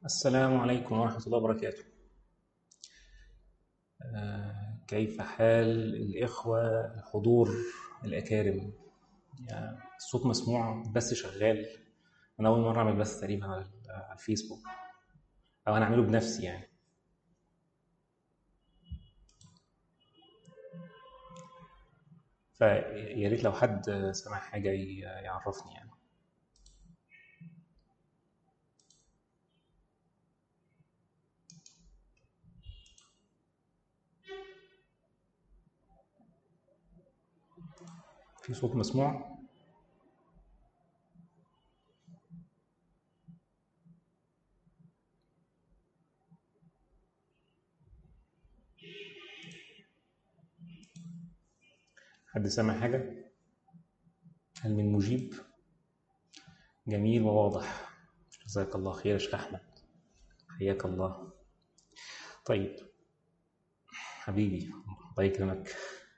السلام عليكم ورحمة الله وبركاته آه، كيف حال الإخوة الحضور الأكارم يعني الصوت مسموع بس شغال أنا أول مرة أعمل بس تقريبا على على الفيسبوك أو أنا أعمله بنفسي يعني فيا ريت لو حد سمع حاجة ي- يعرفني يعني في صوت مسموع حد سمع حاجة هل من مجيب جميل وواضح جزاك الله خير يا شيخ أحمد حياك الله طيب حبيبي الله يكرمك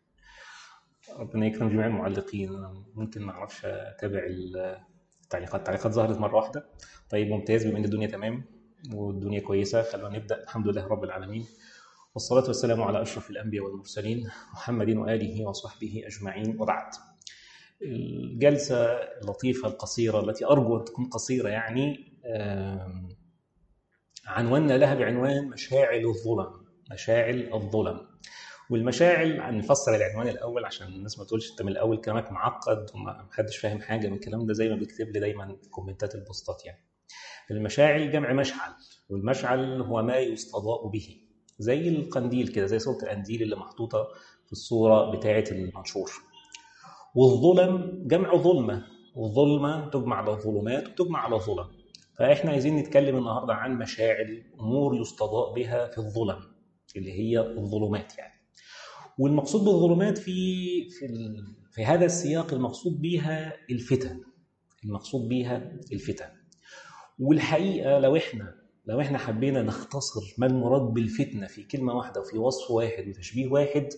ربنا يكرم جميع المعلقين أنا ممكن ما اعرفش اتابع التعليقات التعليقات ظهرت مره واحده طيب ممتاز بما ان الدنيا تمام والدنيا كويسه خلونا نبدا الحمد لله رب العالمين والصلاه والسلام على اشرف الانبياء والمرسلين محمد واله وصحبه اجمعين وبعد الجلسه اللطيفه القصيره التي ارجو ان تكون قصيره يعني آم، عنونا لها بعنوان مشاعل الظلم مشاعل الظلم والمشاعل هنفسر العنوان الاول عشان الناس ما تقولش انت من الاول كلامك معقد وما حدش فاهم حاجه من الكلام ده زي ما بيكتب لي دايما في كومنتات البوستات يعني المشاعل جمع مشعل والمشعل هو ما يستضاء به زي القنديل كده زي صوره القنديل اللي محطوطه في الصوره بتاعه المنشور والظلم جمع ظلمه والظلمه تجمع على ظلمات وتجمع على ظلم فاحنا عايزين نتكلم النهارده عن مشاعل امور يستضاء بها في الظلم اللي هي الظلمات يعني والمقصود بالظلمات في في ال... في هذا السياق المقصود بها الفتن المقصود بها الفتن والحقيقه لو احنا لو احنا حبينا نختصر ما المراد بالفتنه في كلمه واحده وفي وصف واحد وتشبيه واحد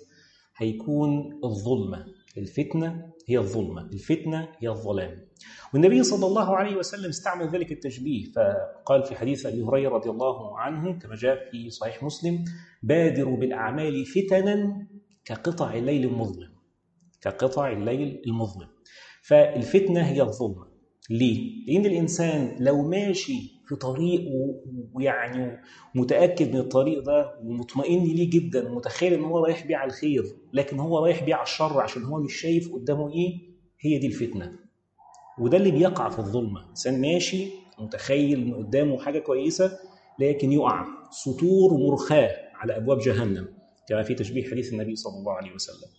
هيكون الظلمه الفتنه هي الظلمه الفتنه هي الظلام والنبي صلى الله عليه وسلم استعمل ذلك التشبيه فقال في حديث ابي هريره رضي الله عنه كما جاء في صحيح مسلم بادروا بالاعمال فتنا كقطع الليل المظلم كقطع الليل المظلم فالفتنه هي الظلمه ليه؟ لان الانسان لو ماشي في طريق و- ويعني متاكد من الطريق ده ومطمئن ليه جدا ومتخيل ان هو رايح بيه على الخير لكن هو رايح بيه على الشر عشان هو مش شايف قدامه ايه هي دي الفتنه وده اللي بيقع في الظلمه انسان ماشي متخيل ان قدامه حاجه كويسه لكن يقع سطور مرخاه على ابواب جهنم كما في تشبيه حديث النبي صلى الله عليه وسلم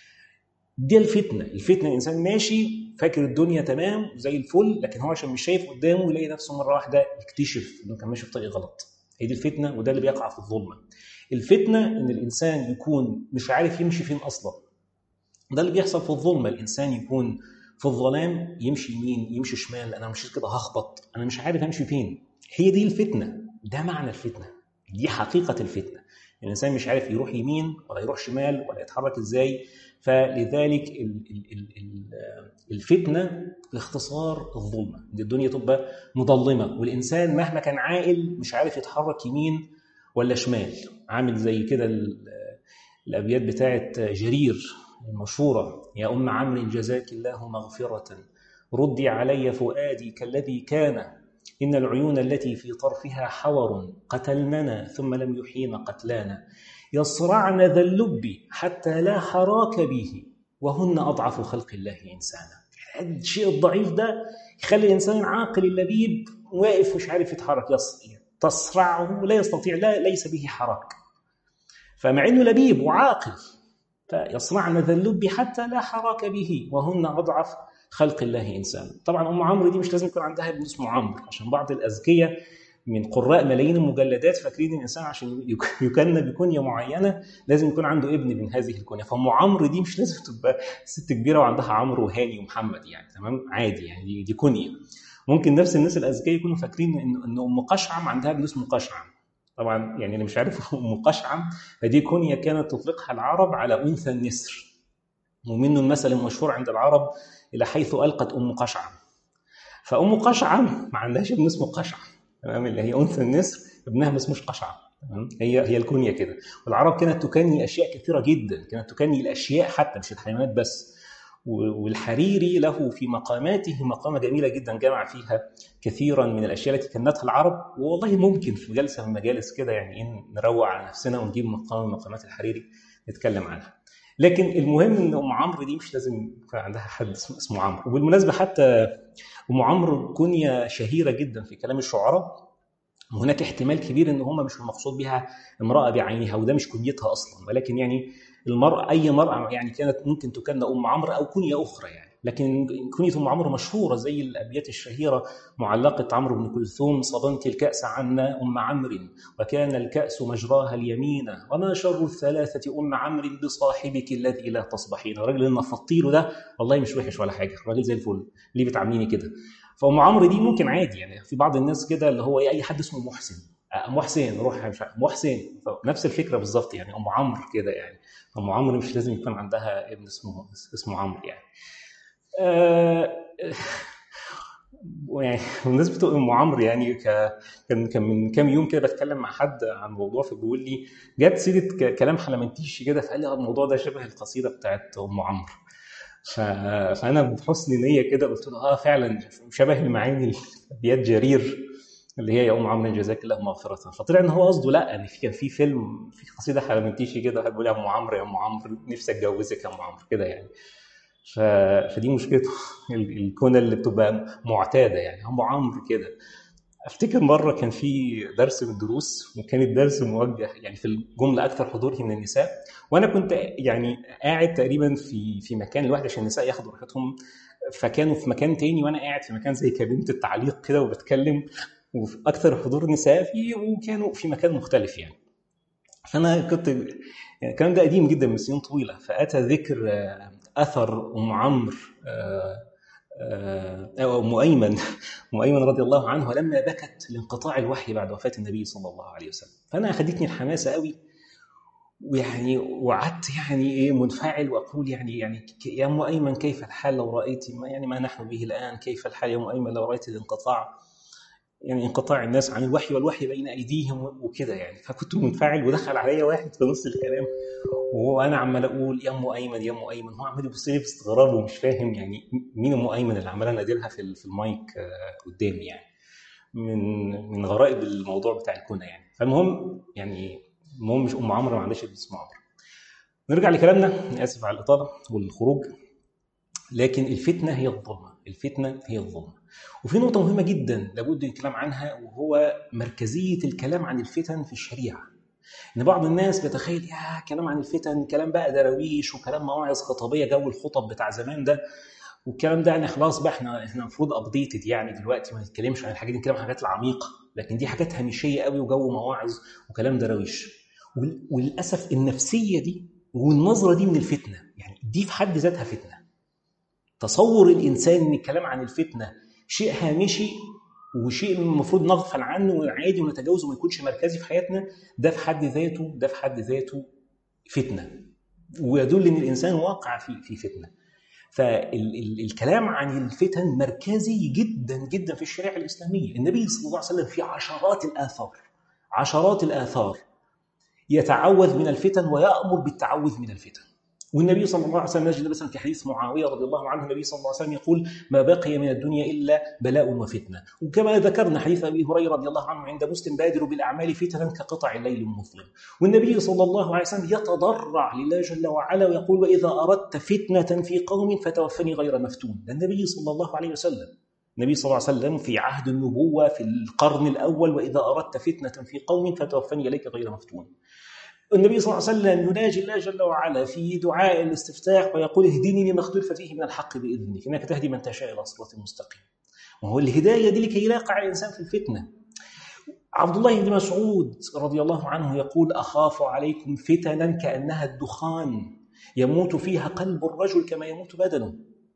دي الفتنه الفتنه الانسان ماشي فاكر الدنيا تمام زي الفل لكن هو عشان مش شايف قدامه يلاقي نفسه مره واحده يكتشف انه كان ماشي في طريق غلط هي دي الفتنه وده اللي بيقع في الظلمه الفتنه ان الانسان يكون مش عارف يمشي فين اصلا ده اللي بيحصل في الظلمه الانسان يكون في الظلام يمشي يمين يمشي شمال انا مشيت كده هخبط انا مش عارف امشي فين هي دي الفتنه ده معنى الفتنه دي حقيقه الفتنه الانسان مش عارف يروح يمين ولا يروح شمال ولا يتحرك ازاي فلذلك ال- ال- ال- ال- الفتنه باختصار الظلمه دي الدنيا تبقى مظلمه والانسان مهما كان عاقل مش عارف يتحرك يمين ولا شمال عامل زي كده ال- الابيات بتاعت جرير المشهوره يا ام عمرو جزاك الله مغفره ردي علي فؤادي كالذي كان ان العيون التي في طرفها حور قتلننا ثم لم يحيين قتلانا يصرعن ذا اللب حتى لا حراك به وهن اضعف خلق الله انسانا الشيء الضعيف ده يخلي الانسان العاقل اللبيب واقف مش عارف يتحرك يص- تصرعه لا يستطيع لا ليس به حراك فمع انه لبيب وعاقل فيصنعن ذا اللب حتى لا حراك به وهن اضعف خلق الله انسان طبعا ام عمرو دي مش لازم يكون عندها ابن اسمه عمرو عشان بعض الاذكياء من قراء ملايين المجلدات فاكرين ان الانسان عشان يك- يكنى بكنيه معينه لازم يكون عنده ابن من هذه الكنيه فام عمرو دي مش لازم تبقى ست كبيره وعندها عمرو وهاني ومحمد يعني تمام عادي يعني دي, دي كنيه ممكن نفس الناس الاذكياء يكونوا فاكرين ان ان ام قشعم عندها ابن اسمه قشعم طبعا يعني اللي مش عارف ام قشعم فدي كنيه كانت تطلقها العرب على انثى النسر ومنه المثل المشهور عند العرب الى حيث القت ام قشعم فام قشعم ما عندهاش ابن اسمه قشعم تمام اللي هي انثى النسر ابنها ما اسموش قشعه تمام هي هي الكنيه كده والعرب كانت تكني اشياء كثيره جدا كانت تكني الاشياء حتى مش الحيوانات بس والحريري له في مقاماته مقامة جميلة جدا جمع فيها كثيرا من الأشياء التي كنتها العرب والله ممكن في جلسة من المجالس كده يعني إن نروع على نفسنا ونجيب مقام من مقامات الحريري نتكلم عنها لكن المهم ان ام عمرو دي مش لازم يكون عندها حد اسمه عمرو وبالمناسبه حتى ام عمرو كنيه شهيره جدا في كلام الشعراء وهناك احتمال كبير ان هم مش المقصود بها امراه بعينها وده مش كنيتها اصلا ولكن يعني المرأة أي مرأة يعني كانت ممكن تكن أم عمرو أو كنية أخرى يعني لكن كنية أم عمرو مشهورة زي الأبيات الشهيرة معلقة عمرو بن كلثوم صبنت الكأس عنا أم عمرو وكان الكأس مجراها اليمين وما شر الثلاثة أم عمرو بصاحبك الذي لا تصبحين الراجل اللي نفضتيله ده والله مش وحش ولا حاجة الراجل زي الفل ليه بتعامليني كده فأم عمرو دي ممكن عادي يعني في بعض الناس كده اللي هو أي حد اسمه محسن ام حسين روح مش ام حسين نفس الفكره بالظبط يعني ام عمرو كده يعني ام عمرو مش لازم يكون عندها ابن اسمه اسمه عمرو يعني آه يعني بالنسبه ام عمرو يعني ك... كان كان من كام يوم كده بتكلم مع حد عن موضوع فبيقول لي جت سيره كلام حلمنتيشي كده فقال لي الموضوع ده شبه القصيده بتاعت ام عمرو ف... فانا بحسن نيه كده قلت له اه فعلا شبه المعاني الابيات جرير اللي هي يا ام عمرو جزاك الله مغفره فطلع ان هو قصده لا ان في كان في فيلم في قصيده حلمنتيشي كده واحد بيقول يا ام عمرو يا ام عمرو نفسي اتجوزك يا ام عمرو كده يعني ف... فدي مشكلته الكونه اللي بتبقى معتاده يعني ام عمرو كده افتكر مره كان في درس من الدروس وكان الدرس موجه يعني في الجمله اكثر حضور من النساء وانا كنت يعني قاعد تقريبا في في مكان لوحدي عشان النساء ياخدوا راحتهم فكانوا في مكان تاني وانا قاعد في مكان زي كابينه التعليق كده وبتكلم وفي اكثر حضور نساء فيه وكانوا في مكان مختلف يعني فانا كنت يعني الكلام ده قديم جدا من سنين طويله فاتى ذكر اثر ام عمرو او ام ايمن ام ايمن رضي الله عنها لما بكت لانقطاع الوحي بعد وفاه النبي صلى الله عليه وسلم فانا اخذتني الحماسه قوي ويعني وقعدت يعني ايه منفعل واقول يعني يعني يا ام ايمن كيف الحال لو رايت ما يعني ما نحن به الان كيف الحال يا ام ايمن لو رايت الانقطاع يعني انقطاع الناس عن الوحي والوحي بين ايديهم وكده يعني فكنت منفعل ودخل عليا واحد في نص الكلام وهو انا عمال اقول يا ام ايمن يا ام ايمن هو عمال يبص لي باستغراب ومش فاهم يعني مين ام ايمن اللي عمال انادلها في في المايك قدامي يعني من من غرائب الموضوع بتاع الكنى يعني فالمهم يعني المهم مش ام عمرو ما عندهاش اسم عمرو نرجع لكلامنا اسف على الاطاله والخروج لكن الفتنه هي الظلمه الفتنه هي الظلمه وفي نقطة مهمة جدا لابد من الكلام عنها وهو مركزية الكلام عن الفتن في الشريعة. إن بعض الناس بيتخيل يا كلام عن الفتن كلام بقى دراويش وكلام مواعظ خطابية جو الخطب بتاع زمان ده والكلام ده يعني خلاص بقى احنا احنا المفروض ابديتد يعني دلوقتي ما نتكلمش عن الحاجات دي نتكلم عن الحاجات العميقة لكن دي حاجات هامشية قوي وجو مواعظ وكلام دراويش. وللأسف النفسية دي والنظرة دي من الفتنة يعني دي في حد ذاتها فتنة. تصور الإنسان إن الكلام عن الفتنة شيء هامشي وشيء المفروض نغفل عنه وعادي ونتجاوزه وما يكونش مركزي في حياتنا ده في حد ذاته ده في حد ذاته فتنه ويدل ان الانسان واقع في في فتنه فالكلام عن الفتن مركزي جدا جدا في الشريعه الاسلاميه النبي صلى الله عليه وسلم في عشرات الاثار عشرات الاثار يتعوذ من الفتن ويامر بالتعوذ من الفتن والنبي صلى الله عليه وسلم نجد مثلا في حديث معاويه رضي الله عنه النبي صلى الله عليه وسلم يقول ما بقي من الدنيا الا بلاء وفتنه وكما ذكرنا حديث ابي هريره رضي الله عنه عند مسلم بادر بالاعمال فتنا كقطع الليل المظلم والنبي صلى الله عليه وسلم يتضرع لله جل وعلا ويقول واذا اردت فتنه في قوم فتوفني غير مفتون ده النبي صلى الله عليه وسلم النبي صلى الله عليه وسلم في عهد النبوه في القرن الاول واذا اردت فتنه في قوم فتوفني اليك غير مفتون النبي صلى الله عليه وسلم يناجي الله جل وعلا في دعاء الاستفتاح ويقول اهدني لما اختلف فيه من الحق باذنك انك تهدي من تشاء الى صراط مستقيم وهو الهدايه دي لكي لا يقع الانسان في الفتنه عبد الله بن مسعود رضي الله عنه يقول اخاف عليكم فتنا كانها الدخان يموت فيها قلب الرجل كما يموت بدنه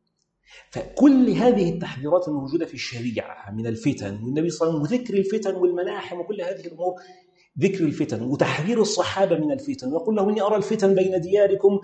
فكل هذه التحذيرات الموجوده في الشريعه من الفتن والنبي صلى الله عليه وسلم وذكر الفتن والملاحم وكل هذه الامور ذكر الفتن وتحذير الصحابه من الفتن ويقول له اني ارى الفتن بين دياركم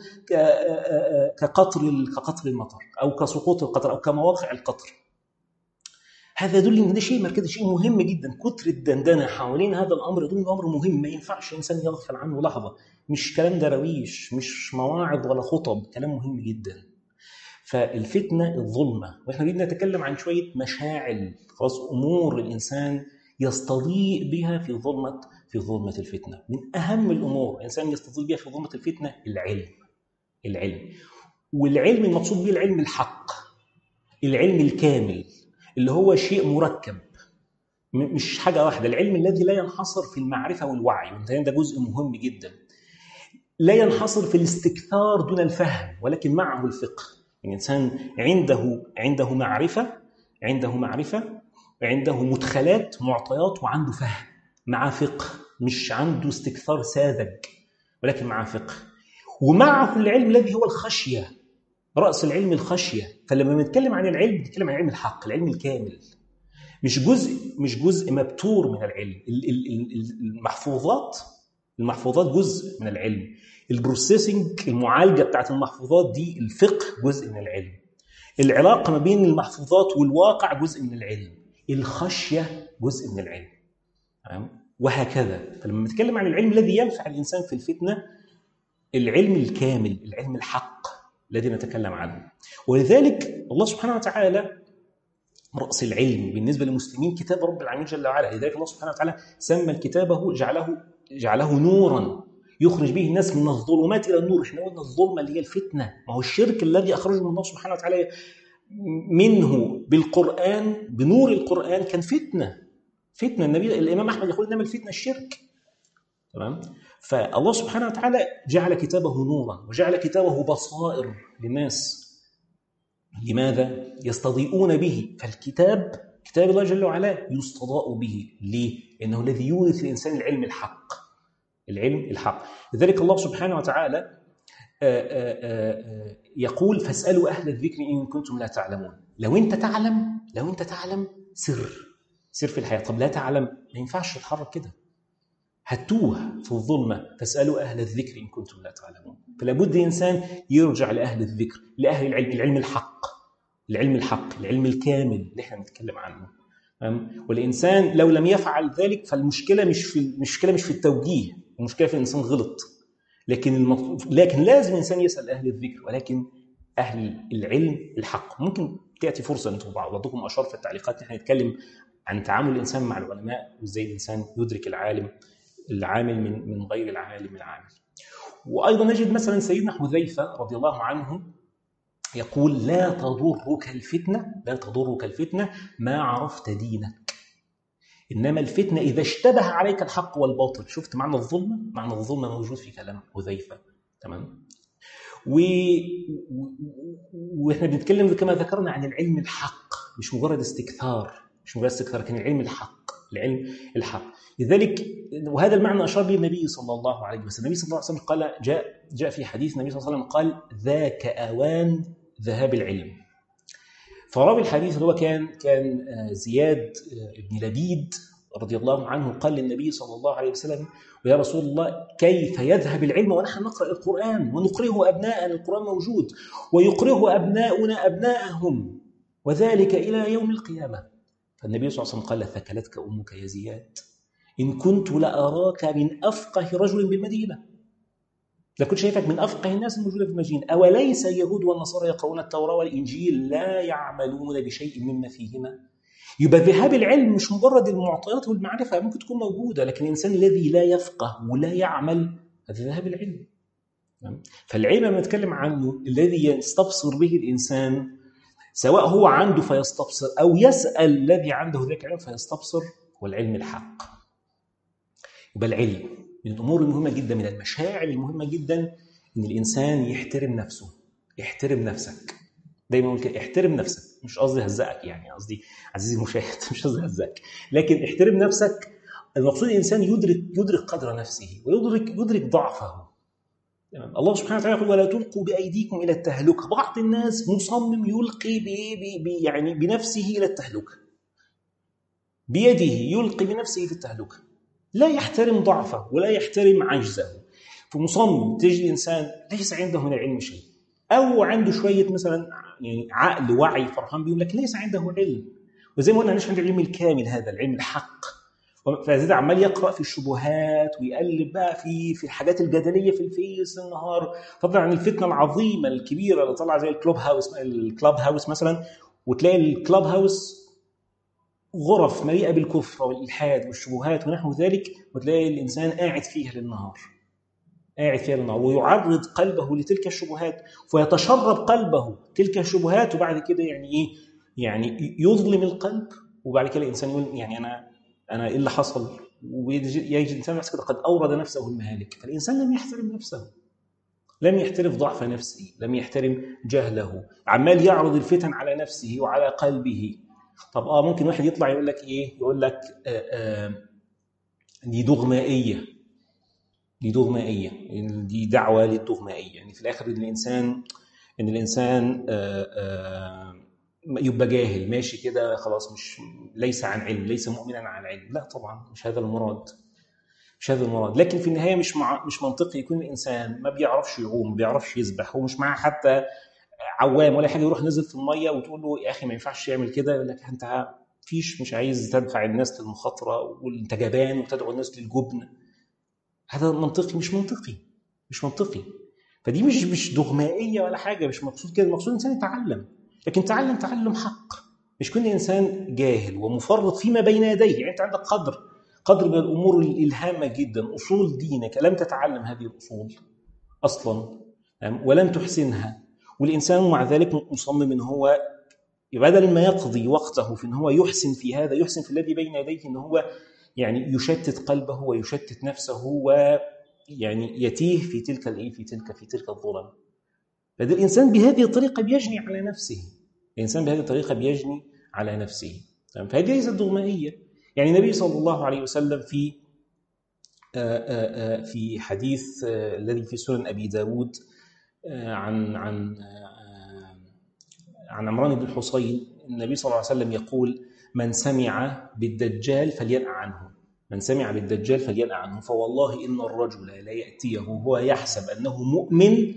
كقطر كقطر المطر او كسقوط القطر او كمواقع القطر. هذا يدل ان ده شيء مركزي شيء مهم جدا كتر الدندنه حوالين هذا الامر يدل انه امر مهم ما ينفعش الانسان يغفل عنه لحظه مش كلام درويش مش مواعظ ولا خطب كلام مهم جدا فالفتنه الظلمه واحنا بدنا نتكلم عن شويه مشاعل خلاص امور الانسان يستضيء بها في ظلمه في ظلمه الفتنه من اهم الامور الانسان يستضيء بها في ظلمه الفتنه العلم العلم والعلم المقصود به العلم الحق العلم الكامل اللي هو شيء مركب مش حاجه واحده العلم الذي لا ينحصر في المعرفه والوعي ده جزء مهم جدا لا ينحصر في الاستكثار دون الفهم ولكن معه الفقه الانسان عنده عنده معرفه عنده معرفه عنده مدخلات معطيات وعنده فهم مع فقه مش عنده استكثار ساذج ولكن مع فقه ومعه العلم الذي هو الخشيه راس العلم الخشيه فلما بنتكلم عن العلم بنتكلم عن علم الحق العلم الكامل مش جزء مش جزء مبتور من العلم المحفوظات المحفوظات جزء من العلم البروسيسنج المعالجه بتاعت المحفوظات دي الفقه جزء من العلم العلاقه ما بين المحفوظات والواقع جزء من العلم الخشيه جزء من العلم تمام وهكذا فلما نتكلم عن العلم الذي ينفع الانسان في الفتنه العلم الكامل العلم الحق الذي نتكلم عنه ولذلك الله سبحانه وتعالى رأس العلم بالنسبة للمسلمين كتاب رب العالمين جل وعلا لذلك الله سبحانه وتعالى سمى كتابه جعله جعله نورا يخرج به الناس من الظلمات الى النور احنا قلنا الظلمه اللي هي الفتنه ما هو الشرك الذي اخرجه الله سبحانه وتعالى منه بالقران بنور القران كان فتنه فتنه النبي الامام احمد يقول انما الفتنه الشرك تمام فالله سبحانه وتعالى جعل كتابه نورا وجعل كتابه بصائر للناس لماذا؟ يستضيئون به فالكتاب كتاب الله جل وعلا يستضاء به ليه؟ لأنه الذي يورث الإنسان العلم الحق العلم الحق لذلك الله سبحانه وتعالى يقول فاسألوا أهل الذكر إن كنتم لا تعلمون لو أنت تعلم لو أنت تعلم سر سر في الحياة طب لا تعلم ما ينفعش تتحرك كده هتوه في الظلمة فاسألوا أهل الذكر إن كنتم لا تعلمون فلا بد الإنسان يرجع لأهل الذكر لأهل العلم العلم الحق العلم الحق العلم الكامل اللي احنا بنتكلم عنه والإنسان لو لم يفعل ذلك فالمشكلة مش في المشكلة مش في التوجيه المشكلة في الإنسان غلط لكن المطلوب لكن لازم الإنسان يسأل أهل الذكر ولكن أهل العلم الحق ممكن تأتي فرصة أنتم بعضكم أشار في التعليقات احنا نتكلم عن تعامل الإنسان مع العلماء وإزاي الإنسان يدرك العالم العامل من من غير العالم العامل. وايضا نجد مثلا سيدنا حذيفه رضي الله عنه يقول لا تضرك الفتنه لا تضرك الفتنه ما عرفت دينك. انما الفتنه اذا اشتبه عليك الحق والباطل، شفت معنى الظلمه؟ معنى الظلمه موجود في كلام حذيفه تمام؟ و... واحنا بنتكلم كما ذكرنا عن العلم الحق مش مجرد استكثار مش مجرد استكثار لكن العلم الحق العلم الحق لذلك وهذا المعنى اشار به النبي صلى الله عليه وسلم النبي صلى الله عليه وسلم قال جاء جاء في حديث النبي صلى الله عليه وسلم قال ذاك اوان ذهاب العلم فراوي الحديث اللي هو كان كان زياد بن لبيد رضي الله عنه قال للنبي صلى الله عليه وسلم ويا رسول الله كيف يذهب العلم ونحن نقرا القران ونقرئه ابناءنا القران موجود ويقرئه ابناؤنا ابناءهم وذلك الى يوم القيامه فالنبي صلى الله عليه وسلم قال ثكلتك امك يا زياد ان كنت لاراك من افقه رجل بالمدينه لكنت شايفك من افقه الناس الموجوده في المدينه اوليس اليهود والنصارى يقرؤون التوراه والانجيل لا يعملون بشيء مما فيهما يبقى ذهاب العلم مش مجرد المعطيات والمعرفه ممكن تكون موجوده لكن الانسان الذي لا يفقه ولا يعمل هذا ذهاب العلم فالعلم لما نتكلم عنه الذي يستبصر به الانسان سواء هو عنده فيستبصر او يسال الذي عنده ذاك العلم فيستبصر هو العلم الحق يبقى العلم من الامور المهمه جدا من المشاعر المهمه جدا ان الانسان يحترم نفسه يحترم نفسك دايما اقول كده احترم نفسك مش قصدي هزقك يعني قصدي عزيزي المشاهد مش قصدي هزقك لكن احترم نفسك المقصود الانسان يدرك يدرك قدر نفسه ويدرك يدرك ضعفه الله سبحانه وتعالى يقول ولا تلقوا بايديكم الى التهلكه بعض الناس مصمم يلقي بي بي يعني بنفسه الى التهلكه بيده يلقي بنفسه في التهلكه لا يحترم ضعفه ولا يحترم عجزه فمصمم تجد انسان ليس عنده من العلم شيء او عنده شويه مثلا يعني عقل وعي فرحان بيهم لكن ليس عنده علم وزي ما قلنا مش عند العلم الكامل هذا العلم الحق فزيد عمال يقرا في الشبهات ويقلب بقى في في الحاجات الجدليه في الفيس النهار فضلا عن الفتنه العظيمه الكبيره اللي طالعه زي الكلوب هاوس الكلاب هاوس مثلا وتلاقي الكلاب هاوس غرف مليئه بالكفر والالحاد والشبهات ونحو ذلك وتلاقي الانسان قاعد فيها للنهار قاعد فيها للنهار ويعرض قلبه لتلك الشبهات فيتشرب قلبه تلك الشبهات وبعد كده يعني ايه يعني يظلم القلب وبعد كده الانسان يقول يعني انا انا ايه اللي حصل ويجد الانسان نفسه قد اورد نفسه المهالك فالانسان لم يحترم نفسه لم يحترم ضعف نفسه لم يحترم جهله عمال يعرض الفتن على نفسه وعلى قلبه طب اه ممكن واحد يطلع يقول لك ايه يقول لك آه آه دي دغمائيه دي دغمائيه دي دعوه للدغمائيه يعني في الاخر الانسان ان الانسان آه آه يبقى جاهل ماشي كده خلاص مش ليس عن علم ليس مؤمنا عن علم لا طبعا مش هذا المراد مش هذا المراد لكن في النهايه مش مع مش منطقي يكون الانسان ما بيعرفش يعوم ما بيعرفش يسبح ومش معاه حتى عوام ولا حاجه يروح نزل في الميه وتقول له يا اخي ما ينفعش يعمل كده يقول لك انت فيش مش عايز تدفع الناس للمخاطره وانت جبان وتدعو الناس للجبن هذا منطقي مش منطقي مش منطقي فدي مش مش دغمائيه ولا حاجه مش مقصود كده المقصود الانسان يتعلم لكن تعلم تعلم حق مش كل انسان جاهل ومفرط فيما بين يديه يعني انت عندك قدر قدر من الامور الهامه جدا اصول دينك لم تتعلم هذه الاصول اصلا ولم تحسنها والانسان مع ذلك مصمم ان هو بدل ما يقضي وقته في ان هو يحسن في هذا يحسن في الذي بين يديه ان هو يعني يشتت قلبه ويشتت نفسه ويعني يتيه في تلك الايه في تلك في تلك الظلم فده الانسان بهذه الطريقه بيجني على نفسه الانسان بهذه الطريقه بيجني على نفسه فهذه ليست دغمائيه يعني النبي صلى الله عليه وسلم في في حديث الذي في سنن ابي داود عن عن عن عمران بن الحصين النبي صلى الله عليه وسلم يقول من سمع بالدجال فلينأ عنه من سمع بالدجال فلينأ عنه فوالله إن الرجل لا يأتيه وهو يحسب أنه مؤمن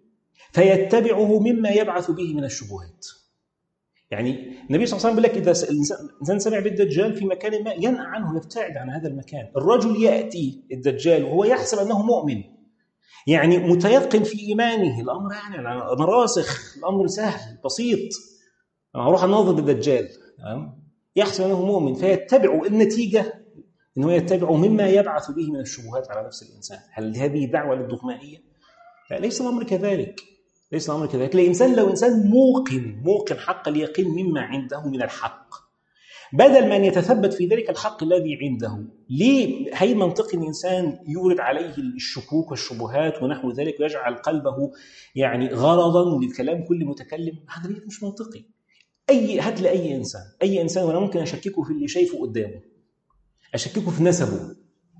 فيتبعه مما يبعث به من الشبهات يعني النبي صلى الله عليه وسلم بيقول لك اذا الانسان سمع بالدجال في مكان ما ينأى عنه يبتعد عن هذا المكان الرجل ياتي الدجال وهو يحسب انه مؤمن يعني متيقن في ايمانه الامر يعني انا راسخ الامر سهل بسيط انا هروح اناظر بالدجال يحسب انه مؤمن فيتبع النتيجه انه يتبع مما يبعث به من الشبهات على نفس الانسان هل هذه دعوه للدغمائيه؟ لا ليس الامر كذلك ليس الامر كذلك الانسان لو انسان موقن موقن حق اليقين مما عنده من الحق بدل ما ان يتثبت في ذلك الحق الذي عنده ليه هي منطقي الانسان يورد عليه الشكوك والشبهات ونحو ذلك ويجعل قلبه يعني غرضا لكلام كل متكلم هذا مش منطقي اي هات لاي انسان اي انسان وانا ممكن اشككه في اللي شايفه قدامه اشككه في نسبه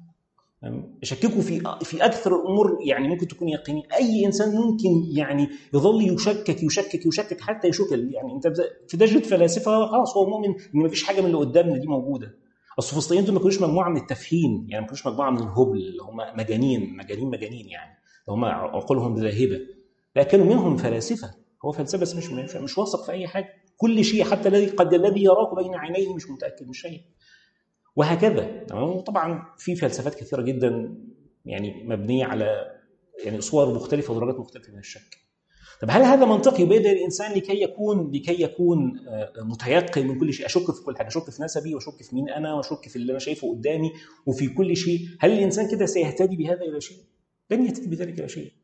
اشككه في في اكثر الامور يعني ممكن تكون يقيني اي انسان ممكن يعني يظل يشكك يشكك يشكك حتى يشك يعني انت في درجه فلاسفه خلاص هو مؤمن ان ما فيش حاجه من اللي قدامنا دي موجوده السوفسطائيين دول ما كانوش مجموعه من التفهيم يعني ما كانوش مجموعه من الهبل اللي هم مجانين مجانين مجانين يعني هم عقولهم ذاهبه لا كانوا منهم فلاسفه هو فلسفه بس مش مش واثق في اي حاجه كل شيء حتى الذي قد الذي يراك بين عينيه مش متاكد من شيء وهكذا طبعا في فلسفات كثيره جدا يعني مبنيه على يعني صور مختلفه ودرجات مختلفه من الشك. طب هل هذا منطقي يبادر الانسان لكي يكون لكي يكون متيقن من كل شيء اشك في كل حاجه اشك في نسبي واشك في مين انا واشك في اللي انا شايفه قدامي وفي كل شيء هل الانسان كده سيهتدي بهذا الى شيء؟ لن يهتدي بذلك الى شيء.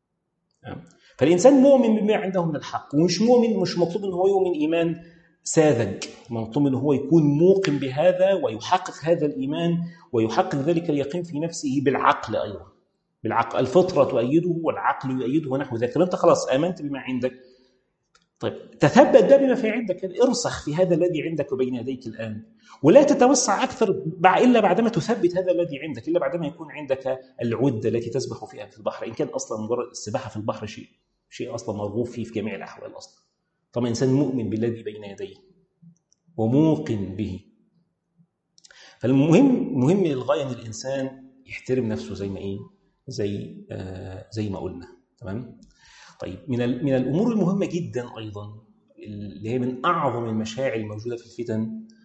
فالانسان مؤمن بما عنده من الحق ومش مؤمن مش مطلوب ان هو يؤمن ايمان ساذج مطلوب ان هو يكون موقن بهذا ويحقق هذا الايمان ويحقق ذلك اليقين في نفسه بالعقل ايضا بالعقل الفطره تؤيده والعقل يؤيده ونحو ذلك انت خلاص امنت بما عندك طيب تثبت ده بما في عندك ارسخ في هذا الذي عندك وبين يديك الان ولا تتوسع اكثر الا بعدما تثبت هذا الذي عندك الا بعدما يكون عندك العده التي تسبح فيها في البحر ان كان اصلا مجرد السباحه في البحر شيء شيء اصلا مرغوب فيه في جميع الاحوال اصلا طبعا انسان مؤمن بالذي بين يديه وموقن به فالمهم مهم للغايه ان الانسان يحترم نفسه زي ما ايه زي آه زي ما قلنا تمام طيب من من الامور المهمه جدا ايضا اللي هي من اعظم المشاعر الموجوده في الفتن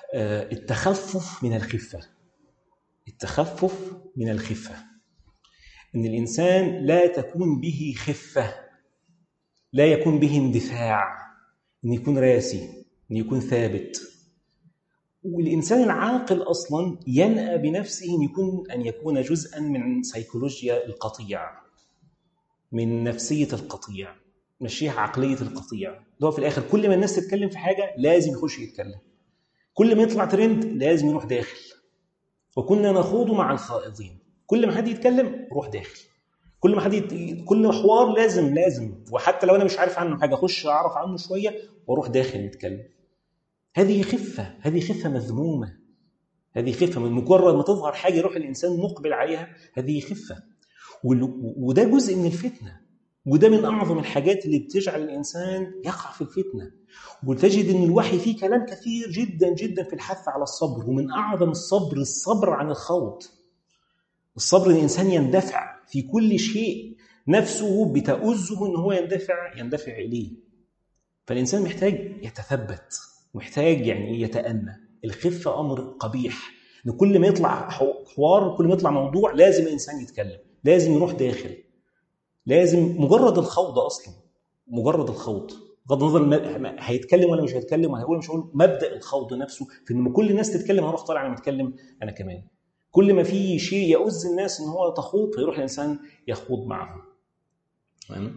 آه، التخفف من الخفة التخفف من الخفة إن الإنسان لا تكون به خفة لا يكون به اندفاع إن يكون راسي إن يكون ثابت والإنسان العاقل أصلا ينأى بنفسه أن يكون أن يكون جزءا من سيكولوجيا القطيع من نفسية القطيع مشيها عقلية القطيع اللي هو في الآخر كل ما الناس تتكلم في حاجة لازم يخش يتكلم كل ما يطلع ترند لازم يروح داخل وكنا نخوض مع الخائضين كل ما حد يتكلم روح داخل كل ما حد يت... كل حوار لازم لازم وحتى لو انا مش عارف عنه حاجه اخش اعرف عنه شويه واروح داخل نتكلم هذه خفه هذه خفه مذمومه هذه خفه من مجرد ما تظهر حاجه يروح الانسان مقبل عليها هذه خفه وده جزء من الفتنه وده من اعظم الحاجات اللي بتجعل الانسان يقع في الفتنه وتجد ان الوحي فيه كلام كثير جدا جدا في الحث على الصبر ومن اعظم الصبر الصبر عن الخوض الصبر ان الانسان يندفع في كل شيء نفسه بتؤزه ان هو يندفع يندفع اليه فالانسان محتاج يتثبت محتاج يعني يتأنى الخفه امر قبيح ان كل ما يطلع حوار كل ما يطلع موضوع لازم الانسان يتكلم لازم يروح داخل لازم مجرد الخوض اصلا مجرد الخوض بغض النظر هيتكلم ولا مش هيتكلم وهيقول مش هيقول مبدا الخوض نفسه في ان كل الناس تتكلم هروح طالع انا متكلم انا كمان كل ما في شيء يؤذ الناس ان هو تخوض فيروح الانسان يخوض معه تمام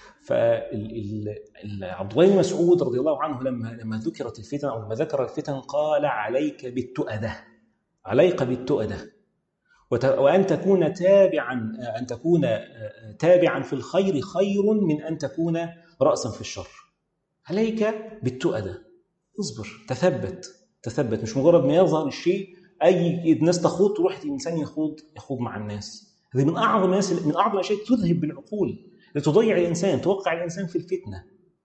فعبد الله بن مسعود رضي الله عنه لما لما ذكرت الفتن او لما ذكر الفتن قال عليك بالتؤده عليك بالتؤده وان تكون تابعا ان تكون تابعا في الخير خير من ان تكون راسا في الشر عليك بالتؤده اصبر تثبت تثبت مش مجرد ما يظهر الشيء اي الناس تخوض تروح الانسان يخوض يخوض مع الناس هذه من اعظم الناس من اعظم الاشياء تذهب بالعقول لتضيع الانسان توقع الانسان في الفتنه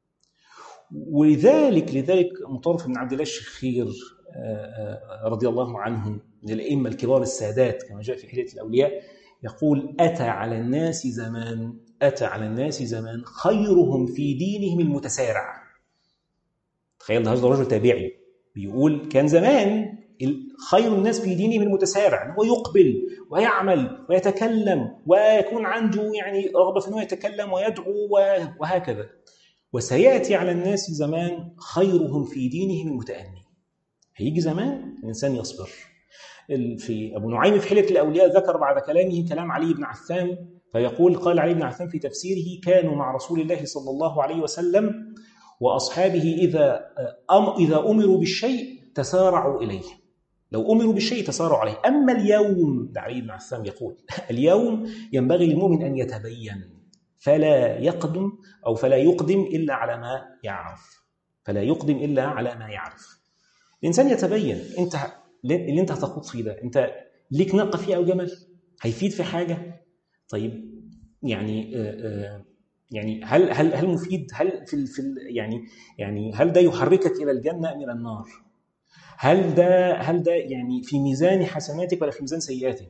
ولذلك لذلك مطرف بن عبد الله الشخير رضي الله عنه من الائمه الكبار السادات كما جاء في حليه الاولياء يقول اتى على الناس زمان اتى على الناس زمان خيرهم في دينهم المتسارع تخيل هذا رجل تابعي بيقول كان زمان خير الناس في دينهم المتسارع هو يقبل ويعمل ويتكلم ويكون عنده يعني رغبه في انه يتكلم ويدعو وهكذا وسياتي على الناس زمان خيرهم في دينهم المتأني هيجي زمان الانسان يصبر في ابو نعيم في حليه الاولياء ذكر بعد كلامه كلام علي بن عثام فيقول قال علي بن عثام في تفسيره كانوا مع رسول الله صلى الله عليه وسلم واصحابه اذا أم اذا امروا بالشيء تسارعوا اليه لو امروا بالشيء تسارعوا عليه اما اليوم ده علي بن عثام يقول اليوم ينبغي للمؤمن ان يتبين فلا يقدم او فلا يقدم الا على ما يعرف فلا يقدم الا على ما يعرف الانسان يتبين انت اللي انت هتخوض فيه ده انت ليك ناقه فيه او جمل هيفيد في حاجه طيب يعني آآ يعني هل هل هل مفيد هل في في يعني يعني هل ده يحركك الى الجنه ام الى النار هل ده هل ده يعني في ميزان حسناتك ولا في ميزان سيئاتك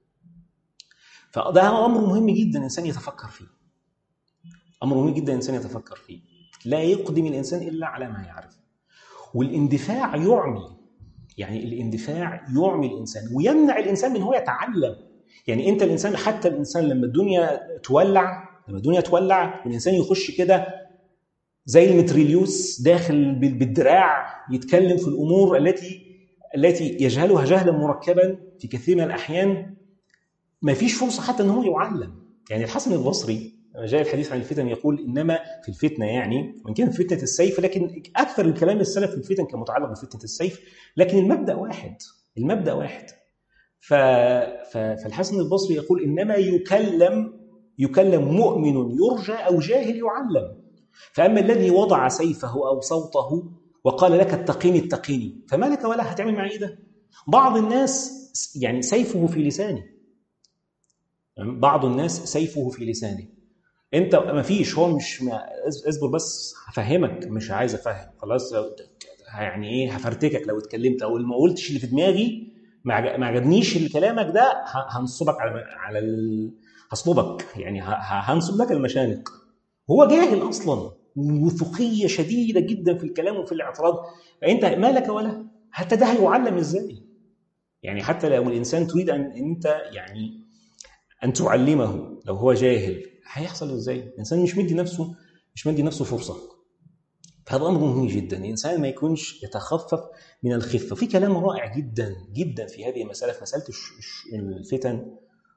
فده امر مهم جدا الانسان يتفكر فيه امر مهم جدا الانسان يتفكر فيه لا يقدم الانسان الا على ما يعرف والاندفاع يعمي يعني الاندفاع يعمي الانسان ويمنع الانسان من هو يتعلم يعني انت الانسان حتى الانسان لما الدنيا تولع لما الدنيا تولع والانسان يخش كده زي المتريليوس داخل بالدراع يتكلم في الامور التي التي يجهلها جهلا مركبا في كثير من الاحيان ما فيش فرصه حتى ان هو يعلم يعني الحسن البصري جاء الحديث عن الفتن يقول انما في الفتنه يعني وان كان في فتنه السيف لكن اكثر الكلام السلف في الفتن كان متعلق بفتنه السيف لكن المبدا واحد المبدا واحد ف... ف... فالحسن البصري يقول انما يكلم يكلم مؤمن يرجى او جاهل يعلم فاما الذي وضع سيفه او صوته وقال لك اتقيني اتقيني فما لك ولا هتعمل معي ده بعض الناس يعني سيفه في لسانه بعض الناس سيفه في لسانه انت ما فيش هو مش ما اصبر بس هفهمك مش عايز افهم خلاص يعني ايه هفرتكك لو اتكلمت او ما قلتش اللي في دماغي ما عجبنيش كلامك ده هنصبك على على ال... هصلبك يعني هنصب لك المشانق هو جاهل اصلا وثقيه شديده جدا في الكلام وفي الاعتراض فانت ما لك ولا حتى ده هيعلم ازاي يعني حتى لو الانسان تريد ان انت يعني ان تعلمه لو هو جاهل هيحصل ازاي الانسان مش مدي نفسه مش مدي نفسه فرصه هذا امر مهم جدا الانسان ما يكونش يتخفف من الخفه في كلام رائع جدا جدا في هذه المساله في مساله الفتن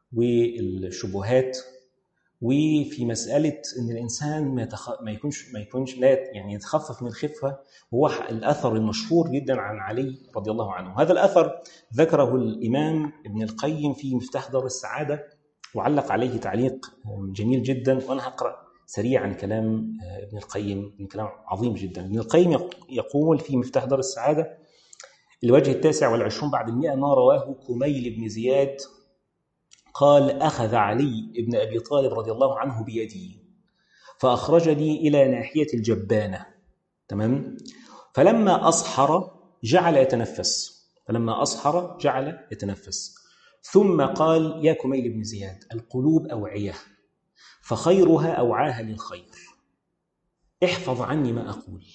والشبهات وفي مساله ان الانسان ما, يتخ... ما يكونش ما يكونش لا يعني يتخفف من الخفه وهو الاثر المشهور جدا عن علي رضي الله عنه هذا الاثر ذكره الامام ابن القيم في مفتاح دار السعاده وعلق عليه تعليق جميل جدا وانا هقرا سريعا كلام ابن القيم كلام عظيم جدا ابن القيم يقول في مفتاح دار السعاده الوجه التاسع والعشرون بعد المئة ما رواه كميل بن زياد قال أخذ علي بن أبي طالب رضي الله عنه بيدي فأخرجني إلى ناحية الجبانة تمام فلما أصحر جعل يتنفس فلما أصحر جعل يتنفس ثم قال يا كميل بن زياد القلوب أوعية فخيرها أوعاها للخير احفظ عني ما أقول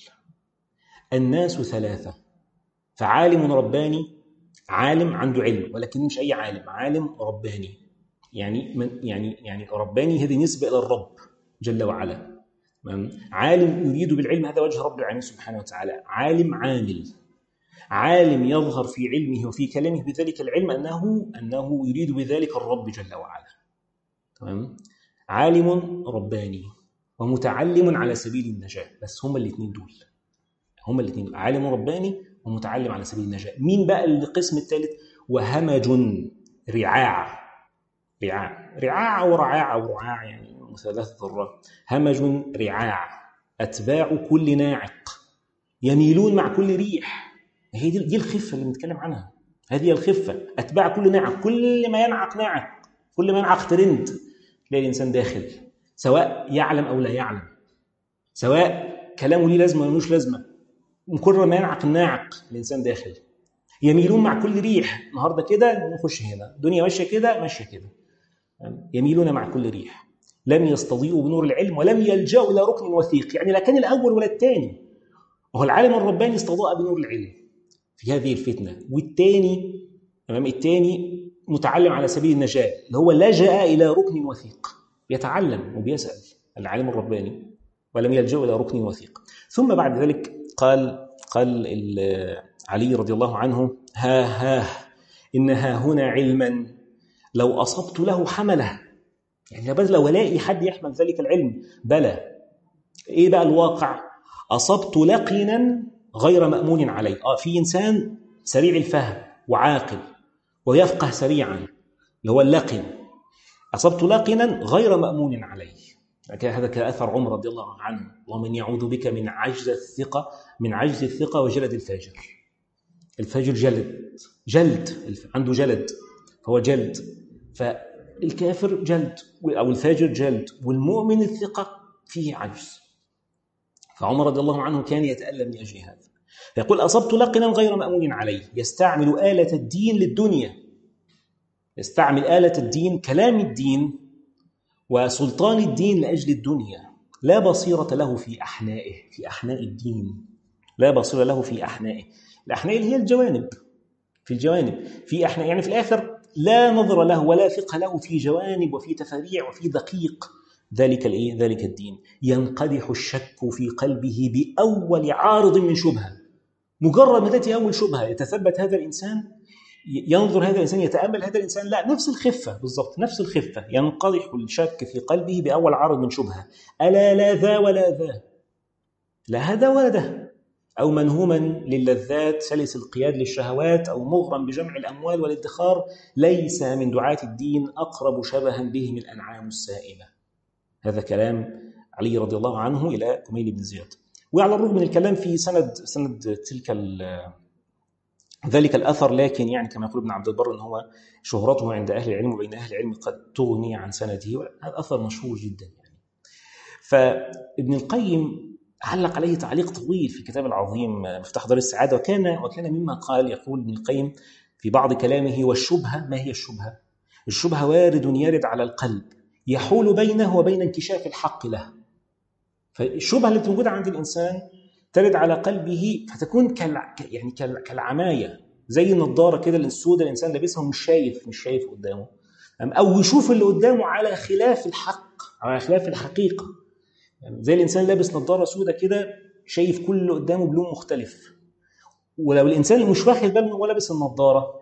الناس ثلاثة فعالم رباني عالم عنده علم ولكن مش أي عالم عالم رباني يعني من يعني يعني رباني هذه نسبة إلى الرب جل وعلا عالم يريد بالعلم هذا وجه رب العالمين سبحانه وتعالى عالم عامل عالم يظهر في علمه وفي كلامه بذلك العلم انه انه يريد بذلك الرب جل وعلا تمام عالم رباني ومتعلم على سبيل النجاة بس هما الاثنين دول هما الاثنين دول عالم رباني ومتعلم على سبيل النجاة مين بقى القسم الثالث وهمج رعاع رعاع رعاع أو رعاع أو رعاع يعني مثلث ذرة همج رعاع أتباع كل ناعق يميلون مع كل ريح هي دي, دي الخفة اللي بنتكلم عنها هذه الخفة أتباع كل ناعق كل ما ينعق ناعق كل ما ينعق ترند تلاقي الإنسان داخل سواء يعلم أو لا يعلم سواء كلامه ليه لازمة ولا ملوش لازمة كل ما ينعق الناعق الإنسان داخل يميلون مع كل ريح النهارده كده نخش هنا الدنيا ماشيه كده ماشيه كده يميلون مع كل ريح لم يستضيئوا بنور العلم ولم يلجأوا إلى ركن وثيق يعني لا كان الأول ولا الثاني وهو العالم الرباني استضاء بنور العلم في هذه الفتنة والثاني تمام الثاني متعلم على سبيل النجاة اللي هو لجأ إلى ركن وثيق يتعلم وبيسأل العالم الرباني ولم يلجأ إلى ركن وثيق ثم بعد ذلك قال قال علي رضي الله عنه ها ها إن ها هنا علما لو أصبت له حمله يعني بس لو الاقي حد يحمل ذلك العلم بلى ايه بقى الواقع اصبت لقنا غير مامون عليه اه في انسان سريع الفهم وعاقل ويفقه سريعا اللي هو اللقن اصبت لقنا غير مامون عليه هذا كاثر عمر رضي الله عنه ومن يعوذ بك من عجز الثقه من عجز الثقه وجلد الفاجر الفاجر جلد جلد عنده جلد فهو جلد فالكافر جلد او الفاجر جلد والمؤمن الثقه فيه عجز فعمر رضي الله عنه كان يتالم لاجل هذا فيقول اصبت لقنا غير مامون عليه يستعمل اله الدين للدنيا يستعمل اله الدين كلام الدين وسلطان الدين لاجل الدنيا لا بصيره له في احنائه في احناء الدين لا بصيره له في احنائه الاحناء اللي هي الجوانب في الجوانب في احناء يعني في الاخر لا نظر له ولا فقه له في جوانب وفي تفاريع وفي دقيق ذلك الايه ذلك الدين ينقدح الشك في قلبه باول عارض من شبهه مجرد ما تاتي اول شبهه يتثبت هذا الانسان ينظر هذا الانسان يتامل هذا الانسان لا نفس الخفه بالضبط نفس الخفه ينقدح الشك في قلبه باول عارض من شبهه الا لا ذا ولا ذا لا هذا ولا ده أو منهوما للذات سلس القياد للشهوات أو مغرم بجمع الأموال والادخار ليس من دعاة الدين أقرب شبها به من الأنعام السائمة هذا كلام علي رضي الله عنه إلى كميل بن زياد وعلى الرغم من الكلام في سند سند تلك ذلك الأثر لكن يعني كما يقول ابن عبد البر أن هو شهرته عند أهل العلم وبين أهل العلم قد تغني عن سنده هذا أثر مشهور جدا يعني فابن القيم علق عليه تعليق طويل في الكتاب العظيم مفتاح دار السعاده وكان وكان مما قال يقول ابن القيم في بعض كلامه والشبهه ما هي الشبهه؟ الشبهه وارد يرد على القلب يحول بينه وبين انكشاف الحق له. فالشبهه التي موجوده عند الانسان ترد على قلبه فتكون كالع... يعني كال... كالعمايه زي النضاره كده السوداء الانسان لابسها ومش شايف مش شايف قدامه او يشوف اللي قدامه على خلاف الحق على خلاف الحقيقه يعني زي الانسان لابس نضاره سوداء كده شايف كل اللي قدامه بلون مختلف ولو الانسان اللي مش واخد باله هو لابس النضاره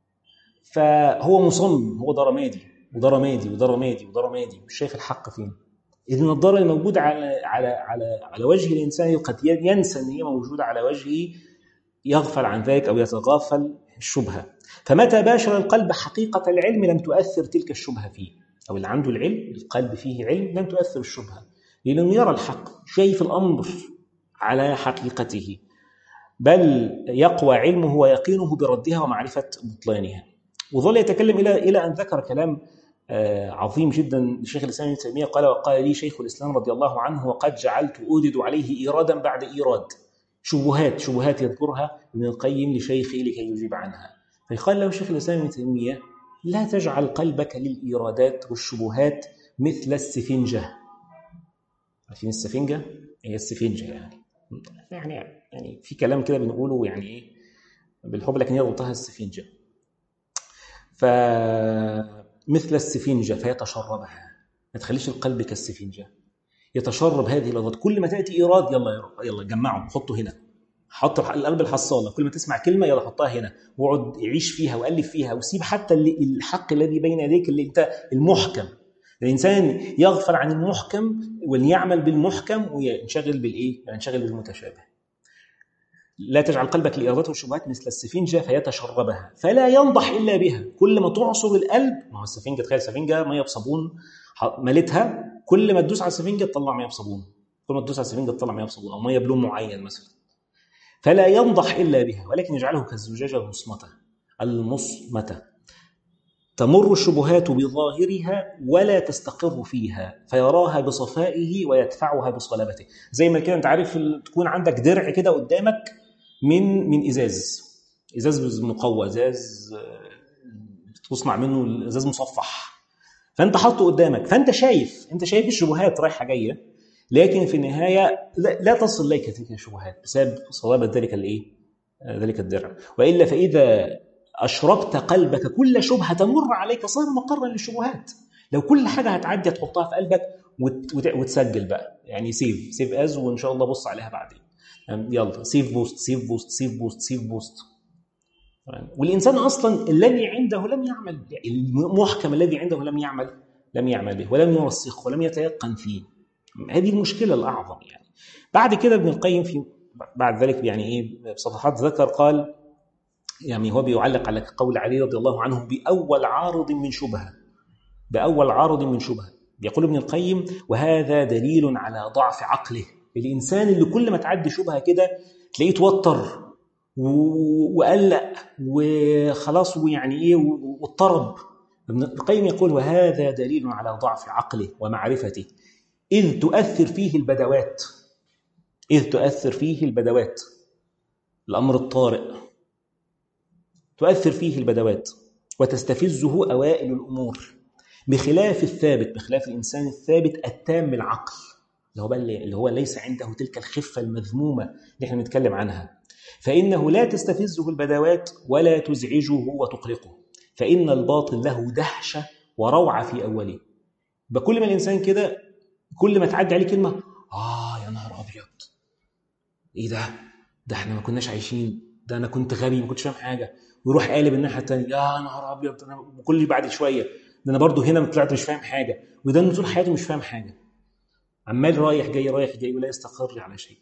فهو مصمم هو ده رمادي وده رمادي وده رمادي وده رمادي مش شايف الحق فين النضاره اللي موجوده على على على على وجه الانسان قد ينسى ان هي موجوده على وجهه يغفل عن ذلك او يتغافل الشبهه فمتى باشر القلب حقيقه العلم لم تؤثر تلك الشبهه فيه او اللي عنده العلم القلب فيه علم لم تؤثر الشبهه لانه يرى الحق شايف الامر على حقيقته بل يقوى علمه ويقينه بردها ومعرفه بطلانها وظل يتكلم الى الى ان ذكر كلام عظيم جدا لشيخ الاسلام ابن تيميه قال وقال لي شيخ الاسلام رضي الله عنه وقد جعلت اودد عليه ايرادا بعد ايراد شبهات شبهات يذكرها ابن القيم لشيخه لكي يجيب عنها فقال له شيخ الاسلام ابن تيميه لا تجعل قلبك للايرادات والشبهات مثل السفنجه عارفين السفنجه هي السفنجه يعني يعني يعني في كلام كده بنقوله يعني ايه بالحب لكن هي ضبطها السفنجه ف مثل السفنجة فيتشربها ما تخليش القلب كالسفنجة يتشرب هذه اللفظات كل ما تأتي إيراد يلا يلا جمعه حطه هنا حط القلب الحصالة كل ما تسمع كلمة يلا حطها هنا واقعد عيش فيها وألف فيها وسيب حتى الحق الذي بين يديك اللي انت المحكم الإنسان يغفل عن المحكم وليعمل بالمحكم وينشغل بالإيه؟ ينشغل بالمتشابه لا تجعل قلبك لإرادته والشبهات مثل السفنجة فيتشربها فلا ينضح إلا بها كل ما تعصر القلب ما هو السفنجة تخيل سفنجة مية بصابون ملتها كل ما تدوس على السفنجة تطلع مية بصابون كل ما تدوس على السفنجة تطلع مية بصابون أو مية بلون معين مثلا فلا ينضح إلا بها ولكن يجعله كالزجاجة المصمتة المصمتة تمر الشبهات بظاهرها ولا تستقر فيها فيراها بصفائه ويدفعها بصلابته زي ما كده انت عارف تكون عندك درع كده قدامك من من ازاز ازاز مقوى ازاز تصنع منه ازاز مصفح فانت حاطه قدامك فانت شايف انت شايف الشبهات رايحه جايه لكن في النهايه لا تصل اليك تلك الشبهات بسبب صلابه ذلك الايه؟ ذلك الدرع والا فاذا اشربت قلبك كل شبهه تمر عليك صار مقرا للشبهات لو كل حاجه هتعدي هتحطها في قلبك وتسجل بقى يعني سيف سيف از وان شاء الله بص عليها بعدين يلا سيف بوست سيف بوست سيف بوست سيف بوست والانسان اصلا الذي عنده لم يعمل المحكم الذي عنده لم يعمل لم يعمل به ولم يرسخه ولم يتيقن فيه هذه المشكله الاعظم يعني بعد كده ابن القيم في بعد ذلك يعني ايه بصفحات ذكر قال يعني هو بيعلق على قول علي رضي الله عنه بأول عارض من شبهة بأول عارض من شبهة يقول ابن القيم وهذا دليل على ضعف عقله الإنسان اللي كل ما تعدي شبهة كده تلاقيه توتر وقلق وخلاص ويعني ايه واضطرب ابن القيم يقول وهذا دليل على ضعف عقله ومعرفته إذ تؤثر فيه البدوات إذ تؤثر فيه البدوات الأمر الطارئ تؤثر فيه البدوات وتستفزه أوائل الأمور بخلاف الثابت بخلاف الإنسان الثابت التام العقل اللي هو اللي هو ليس عنده تلك الخفة المذمومة اللي احنا بنتكلم عنها فإنه لا تستفزه البدوات ولا تزعجه وتقلقه فإن الباطل له دهشة وروعة في أوله بكل ما الإنسان كده كل ما تعدي عليه كلمة آه يا نهار أبيض إيه ده؟ ده احنا ما كناش عايشين ده أنا كنت غبي ما كنتش فاهم حاجة ويروح قالب الناحيه الثانيه يا نهار ابيض انا وكل بعد شويه ده انا برضه هنا طلعت مش فاهم حاجه وده انه طول حياته مش فاهم حاجه عمال رايح جاي رايح جاي ولا يستقر على شيء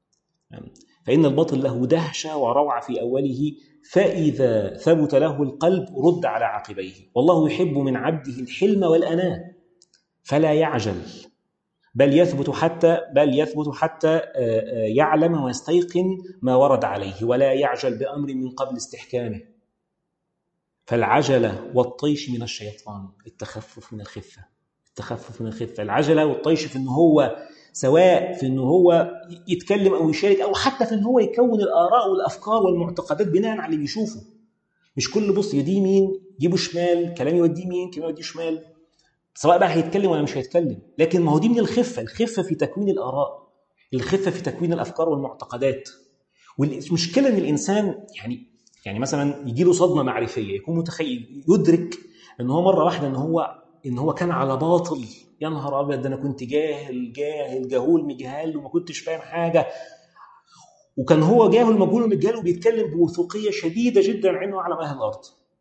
فإن الباطل له دهشة وروعة في أوله فإذا ثبت له القلب رد على عقبيه والله يحب من عبده الحلم والأناة فلا يعجل بل يثبت حتى بل يثبت حتى يعلم ويستيقن ما ورد عليه ولا يعجل بأمر من قبل استحكامه فالعجلة والطيش من الشيطان التخفف من الخفة التخفف من الخفة العجلة والطيش في أنه هو سواء في أنه هو يتكلم أو يشارك أو حتى في أنه هو يكون الآراء والأفكار والمعتقدات بناء على اللي بيشوفه مش كل بص يديه يمين جيبه شمال كلام يوديه يمين كلام يوديه شمال سواء بقى هيتكلم ولا مش هيتكلم لكن ما هو دي من الخفة الخفة في تكوين الآراء الخفه في تكوين الافكار والمعتقدات والمشكله ان الانسان يعني يعني مثلا يجي له صدمه معرفيه يكون متخيل يدرك ان هو مره واحده ان هو ان هو كان على باطل يا نهار ابيض ده انا كنت جاهل جاهل جهول مجهال وما كنتش فاهم حاجه وكان هو جاهل مجهول ومجهال وبيتكلم بوثوقيه شديده جدا عنه على اهل الارض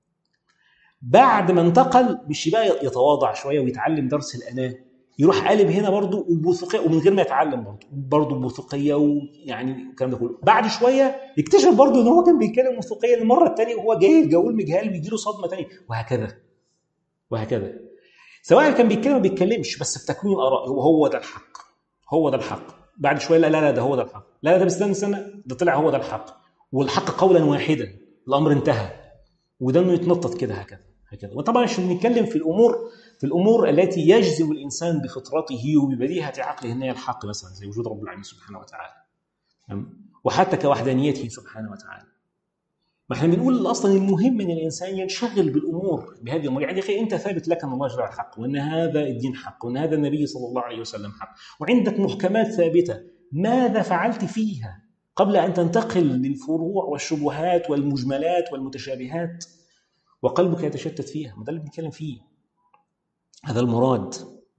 بعد ما انتقل مش بقى يتواضع شويه ويتعلم درس الاناه يروح قالب هنا برضه وبوثوقيه ومن غير ما يتعلم برضه برضه بوثوقيه ويعني الكلام ده كله بعد شويه يكتشف برضه ان هو كان بيتكلم وثوقيه المره الثانيه وهو جاهل جهول مجهال ويجي له صدمه ثانيه وهكذا وهكذا سواء كان بيتكلم ما بيتكلمش بس في تكوين الاراء هو هو ده الحق هو ده الحق بعد شويه لا لا لا ده هو ده الحق لا لا ده استنى استنى ده طلع هو ده الحق والحق قولا واحدا الامر انتهى وده انه يتنطط كده هكذا هكذا وطبعا عشان نتكلم في الامور في الامور التي يجزم الانسان بفطرته وببديهه عقله ان هي الحق مثلا زي وجود رب العالمين سبحانه وتعالى وحتى كوحدانيته سبحانه وتعالى ما احنا بنقول اصلا المهم ان الانسان ينشغل بالامور بهذه الامور يعني اخي انت ثابت لك ان الله جل حق وان هذا الدين حق وان هذا النبي صلى الله عليه وسلم حق وعندك محكمات ثابته ماذا فعلت فيها قبل ان تنتقل للفروع والشبهات والمجملات والمتشابهات وقلبك يتشتت فيها ما ده اللي بنتكلم فيه هذا المراد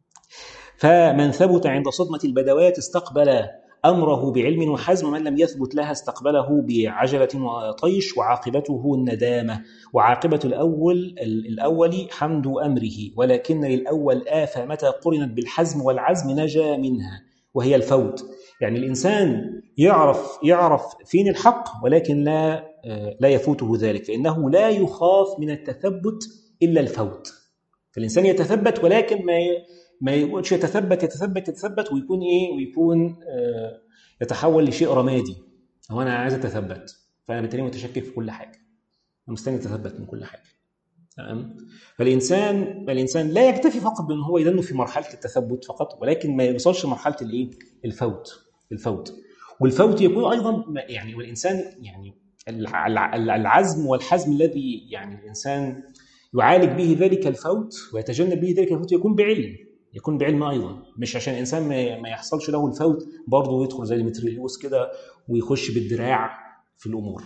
فمن ثبت عند صدمة البدوات استقبل أمره بعلم وحزم ومن لم يثبت لها استقبله بعجلة وطيش وعاقبته الندامة وعاقبة الأول الأول حمد أمره ولكن للأول آفة متى قرنت بالحزم والعزم نجا منها وهي الفوت يعني الإنسان يعرف يعرف فين الحق ولكن لا لا يفوته ذلك فإنه لا يخاف من التثبت إلا الفوت فالإنسان يتثبت ولكن ما ما يقولش يتثبت يتثبت يتثبت ويكون ايه ويكون آه يتحول لشيء رمادي هو انا عايز اتثبت فانا بالتالي متشكك في كل حاجه انا مستني اتثبت من كل حاجه تمام فالانسان فالانسان لا يكتفي فقط بان هو يدنه في مرحله التثبت فقط ولكن ما يوصلش لمرحله الايه الفوت الفوت والفوت يكون ايضا يعني والانسان يعني العزم والحزم الذي يعني الانسان يعالج به ذلك الفوت ويتجنب به ذلك الفوت يكون بعلم يكون بعلم ايضا مش عشان الانسان ما يحصلش له الفوت برضه يدخل زي ديمتريوس كده ويخش بالدراع في الامور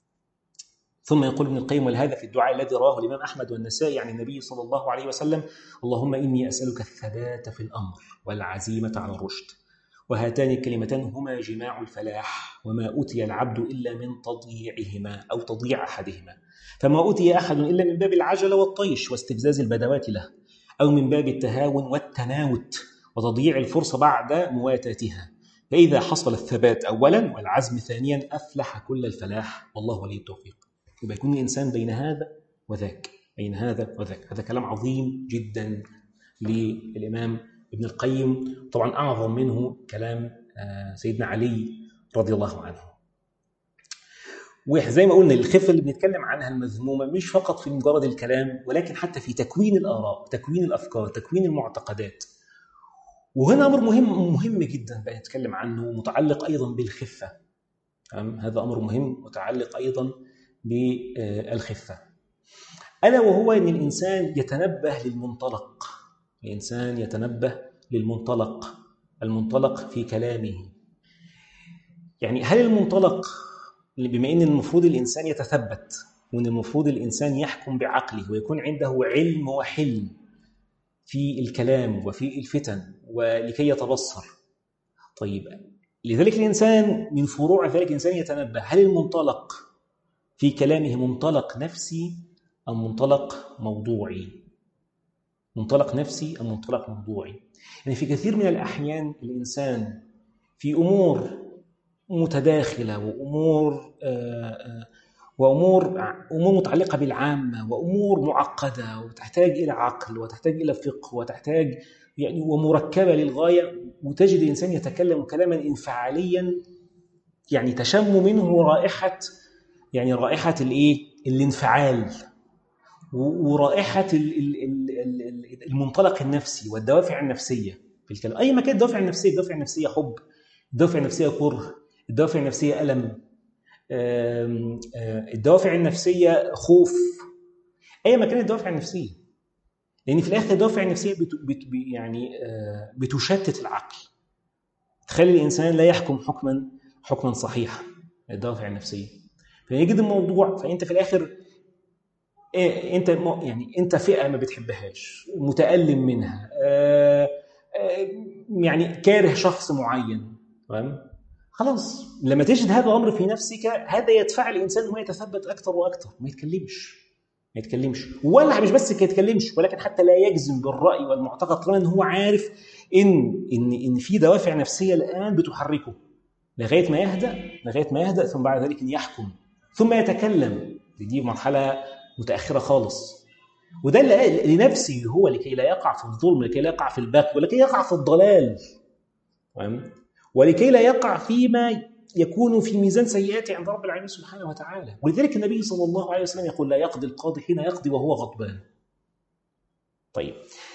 ثم يقول ابن القيم ولهذا في الدعاء الذي رواه الامام احمد والنسائي عن النبي صلى الله عليه وسلم اللهم اني اسالك الثبات في الامر والعزيمه على الرشد وهاتان الكلمتان هما جماع الفلاح وما اوتي العبد الا من تضييعهما او تضييع احدهما فما اوتي احد الا من باب العجله والطيش واستفزاز البدوات له أو من باب التهاون والتناوت وتضييع الفرصة بعد مواتاتها فإذا حصل الثبات أولا والعزم ثانيا أفلح كل الفلاح والله ولي التوفيق يبقى يكون الإنسان بين هذا وذاك بين هذا وذاك هذا كلام عظيم جدا للإمام ابن القيم طبعا أعظم منه كلام سيدنا علي رضي الله عنه وزي ما قلنا الخفه اللي بنتكلم عنها المذمومه مش فقط في مجرد الكلام ولكن حتى في تكوين الاراء، تكوين الافكار، تكوين المعتقدات. وهنا امر مهم مهم جدا بقى نتكلم عنه متعلق ايضا بالخفه. هذا امر مهم متعلق ايضا بالخفه. الا وهو ان الانسان يتنبه للمنطلق. الانسان يتنبه للمنطلق، المنطلق في كلامه. يعني هل المنطلق بما ان المفروض الانسان يتثبت وان المفروض الانسان يحكم بعقله ويكون عنده علم وحلم في الكلام وفي الفتن ولكي يتبصر طيب لذلك الانسان من فروع ذلك الانسان يتنبه هل المنطلق في كلامه منطلق نفسي ام منطلق موضوعي منطلق نفسي ام منطلق موضوعي يعني في كثير من الاحيان الانسان في امور متداخله وامور وامور امور متعلقه بالعامه وامور معقده وتحتاج الى عقل وتحتاج الى فقه وتحتاج يعني ومركبه للغايه وتجد الانسان يتكلم كلاما انفعاليا يعني تشم منه رائحه يعني رائحه الايه؟ الانفعال ورائحه المنطلق النفسي والدوافع النفسيه في الكلام اي ما كانت الدوافع النفسيه الدوافع النفسيه حب الدوافع النفسيه كره الدوافع النفسيه الم الدوافع النفسيه خوف اي ما كانت الدوافع النفسيه لان في الاخر الدوافع النفسيه بت بت يعني بتشتت العقل تخلي الانسان لا يحكم حكما حكما صحيحا الدوافع النفسيه فيجد الموضوع فانت في الاخر إيه انت يعني انت فئه ما بتحبهاش متالم منها آه آه يعني كاره شخص معين تمام خلاص لما تجد هذا الامر في نفسك هذا يدفع الانسان انه يتثبت اكثر واكثر ما يتكلمش ما يتكلمش ولا مش بس ما يتكلمش ولكن حتى لا يجزم بالراي والمعتقد طالما ان هو عارف ان ان ان في دوافع نفسيه الان بتحركه لغايه ما يهدا لغايه ما يهدا ثم بعد ذلك ان يحكم ثم يتكلم دي مرحله متاخره خالص وده لنفسه هو لكي لا يقع في الظلم لكي لا يقع في البغي ولكي يقع في الضلال تمام ولكي لا يقع فيما يكون في ميزان سيئاته عند رب العالمين سبحانه وتعالى ولذلك النبي صلى الله عليه وسلم يقول لا يقضي القاضي حين يقضي وهو غضبان طيب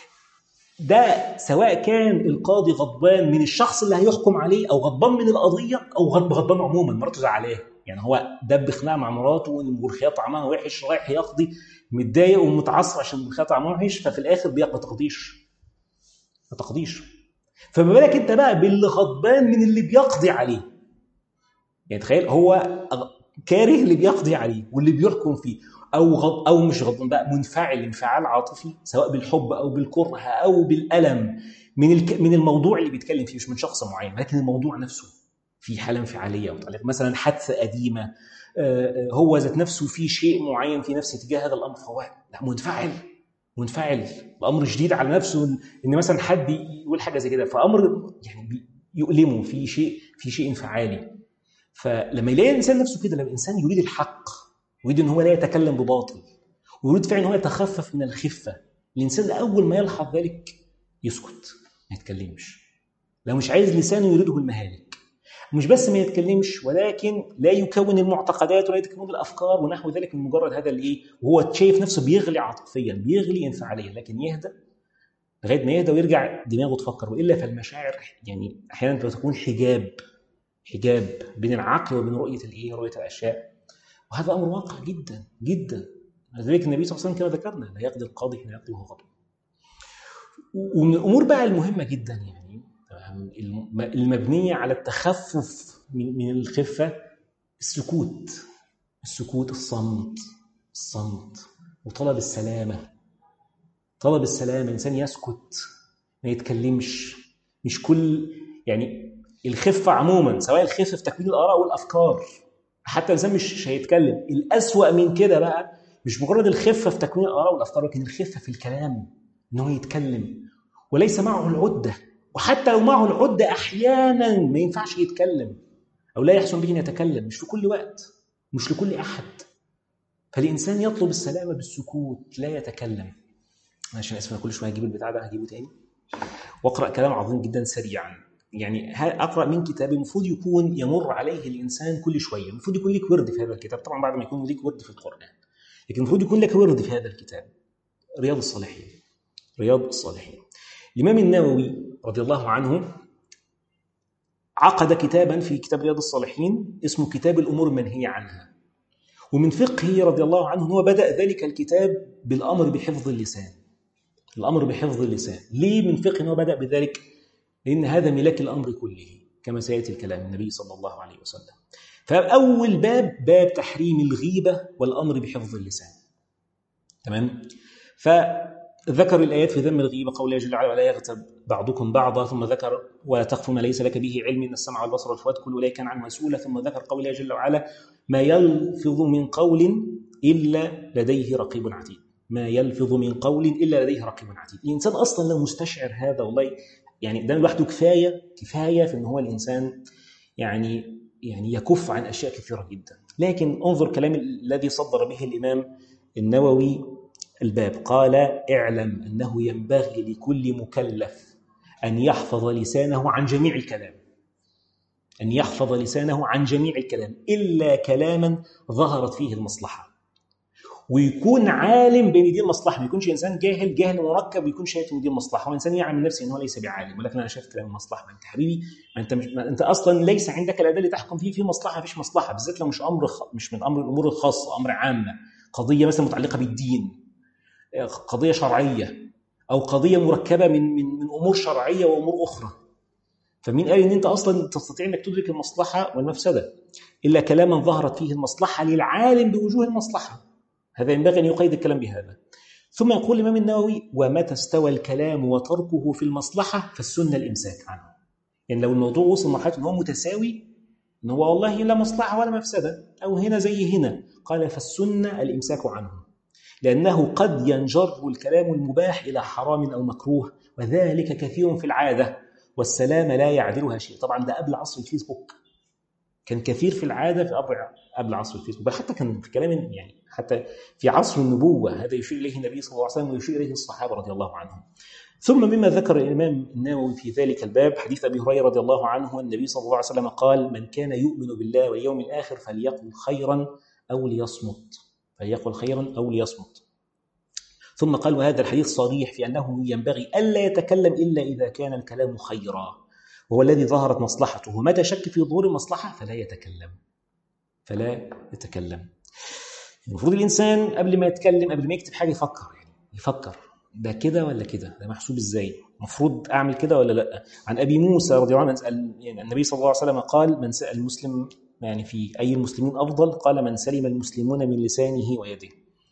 ده سواء كان القاضي غضبان من الشخص اللي هيحكم عليه او غضبان من القضيه او غضبان عموما مراته زعلاه يعني هو دب خناقه مع مراته والملوخيه طعمها وحش رايح يقضي متضايق ومتعصب عشان الملوخيه طعمها وحش ففي الاخر ما تقضيش ما تقضيش فما بالك انت بقى باللي غضبان من اللي بيقضي عليه يعني تخيل هو كاره اللي بيقضي عليه واللي بيحكم فيه او غض او مش غضبان بقى منفعل انفعال عاطفي سواء بالحب او بالكره او بالالم من الك... من الموضوع اللي بيتكلم فيه مش من شخص معين لكن الموضوع نفسه في حاله انفعاليه متعلقه مثلا حادثه قديمه هو ذات نفسه في شيء معين في نفسه تجاه هذا الامر فهو لا منفعل منفعل الامر شديد على نفسه ان مثلا حد يقول حاجه زي كده فامر يعني يؤلمه في شيء في شيء انفعالي فلما يلاقي الانسان نفسه كده لما الانسان يريد الحق ويريد ان هو لا يتكلم بباطل ويريد فعلا ان هو يتخفف من الخفه الانسان اول ما يلحظ ذلك يسكت ما يتكلمش لو مش عايز لسانه يريده المهالك مش بس ما يتكلمش ولكن لا يكون المعتقدات ولا يكون الافكار ونحو ذلك من مجرد هذا الايه وهو شايف نفسه بيغلي عاطفيا بيغلي انفعاليا لكن يهدى لغايه ما يهدى ويرجع دماغه تفكر والا فالمشاعر يعني احيانا تكون حجاب حجاب بين العقل وبين رؤيه الايه رؤيه الاشياء وهذا امر واقع جدا جدا لذلك النبي صلى الله عليه وسلم كما ذكرنا لا يقضي القاضي حين يقضي وهو غضب ومن الامور بقى المهمه جدا يعني المبنيه على التخفف من الخفه السكوت السكوت الصمت الصمت وطلب السلامه طلب السلامه الانسان يسكت ما يتكلمش مش كل يعني الخفه عموما سواء الخفه في تكوين الاراء والافكار حتى الانسان مش هيتكلم الاسوا من كده بقى مش مجرد الخفه في تكوين الاراء والافكار لكن الخفه في الكلام ان هو يتكلم وليس معه العده وحتى لو معه العده احيانا ما ينفعش يتكلم او لا يحسن به ان يتكلم مش في كل وقت مش لكل احد فالانسان يطلب السلامه بالسكوت لا يتكلم عشان اسف انا كل شويه هجيب البتاع ده هجيبه تاني واقرا كلام عظيم جدا سريعا يعني اقرا من كتاب المفروض يكون يمر عليه الانسان كل شويه المفروض يكون لك ورد في هذا الكتاب طبعا بعد ما يكون لك ورد في القران لكن المفروض يكون لك ورد في هذا الكتاب رياض الصالحين رياض الصالحين الامام النووي رضي الله عنه عقد كتابا في كتاب رياض الصالحين اسمه كتاب الامور المنهيه عنها ومن فقهه رضي الله عنه هو بدا ذلك الكتاب بالامر بحفظ اللسان الامر بحفظ اللسان ليه من فقه انه بدا بذلك لان هذا ملاك الامر كله كما سياتي الكلام النبي صلى الله عليه وسلم فاول باب باب تحريم الغيبه والامر بحفظ اللسان تمام فذكر الايات في ذم الغيبه قوله جل وعلا ولا يغتب بعضكم بعضا ثم ذكر ولا تخف ما ليس لك به علم ان السمع والبصر والفؤاد كل اولئك كان عنه مسؤولا ثم ذكر قوله جل وعلا ما يلفظ من قول الا لديه رقيب عتيد ما يلفظ من قول الا لديه رقيب عتيد الانسان اصلا لو مستشعر هذا والله يعني ده لوحده كفايه كفايه في ان هو الانسان يعني يعني يكف عن اشياء كثيره جدا لكن انظر كلام الذي صدر به الامام النووي الباب قال اعلم انه ينبغي لكل مكلف ان يحفظ لسانه عن جميع الكلام ان يحفظ لسانه عن جميع الكلام الا كلاما ظهرت فيه المصلحه ويكون عالم بان دي المصلحه ما يكونش انسان جاهل جاهل مركب ويكون شايف ان دي المصلحه هو انسان يعلم نفسه ان هو ليس بعالم ولكن انا شايف كلام المصلحه ما انت حبيبي ما انت مش ما انت اصلا ليس عندك الاداه اللي تحكم فيه في مصلحه فيش مصلحه بالذات لو مش امر خ... مش من امر الامور الخاصه امر عامه قضيه مثلا متعلقه بالدين قضيه شرعيه او قضيه مركبه من من من امور شرعيه وامور اخرى فمين قال ان انت اصلا تستطيع انك تدرك المصلحه والمفسده الا كلاما ظهرت فيه المصلحه للعالم بوجوه المصلحه هذا ينبغي ان يقيد الكلام بهذا ثم يقول الامام النووي ومتى استوى الكلام وتركه في المصلحه فالسنه الامساك عنه يعني لو الموضوع وصل لمرحله ان هو متساوي ان هو والله لا مصلحه ولا مفسده او هنا زي هنا قال فالسنه الامساك عنه لانه قد ينجر الكلام المباح الى حرام او مكروه وذلك كثير في العاده والسلام لا يعدلها شيء طبعا ده قبل عصر الفيسبوك كان كثير في العاده في قبل عصر الفيسبوك بل حتى كان في كلام يعني حتى في عصر النبوه هذا يشير اليه النبي صلى الله عليه وسلم ويشير اليه الصحابه رضي الله عنهم ثم مما ذكر الإمام النووي في ذلك الباب حديث أبي هريرة رضي الله عنه النبي صلى الله عليه وسلم قال من كان يؤمن بالله واليوم الآخر فليقل خيرا أو ليصمت فليقل خيرا أو ليصمت ثم قال وهذا الحديث صريح في أنه ينبغي ألا يتكلم إلا إذا كان الكلام خيرا وهو الذي ظهرت مصلحته ومتى شك في ظهور المصلحة فلا يتكلم فلا يتكلم المفروض الإنسان قبل ما يتكلم قبل ما يكتب حاجة يفكر يعني يفكر ده كده ولا كده ده محسوب ازاي المفروض اعمل كده ولا لا عن ابي موسى رضي الله عنه يعني النبي صلى الله عليه وسلم قال من سال المسلم يعني في اي المسلمين افضل قال من سلم المسلمون من لسانه ويده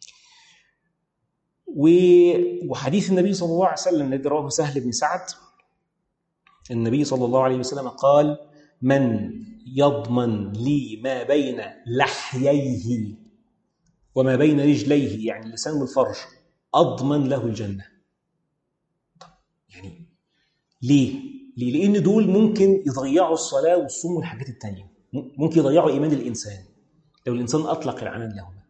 وحديث النبي صلى الله عليه وسلم الذي رواه سهل بن سعد النبي صلى الله عليه وسلم قال من يضمن لي ما بين لحييه وما بين رجليه يعني اللسان والفرج اضمن له الجنه طب يعني ليه ليه لان دول ممكن يضيعوا الصلاه والصوم والحاجات التانية ممكن يضيعوا ايمان الانسان لو الانسان اطلق العمل لهما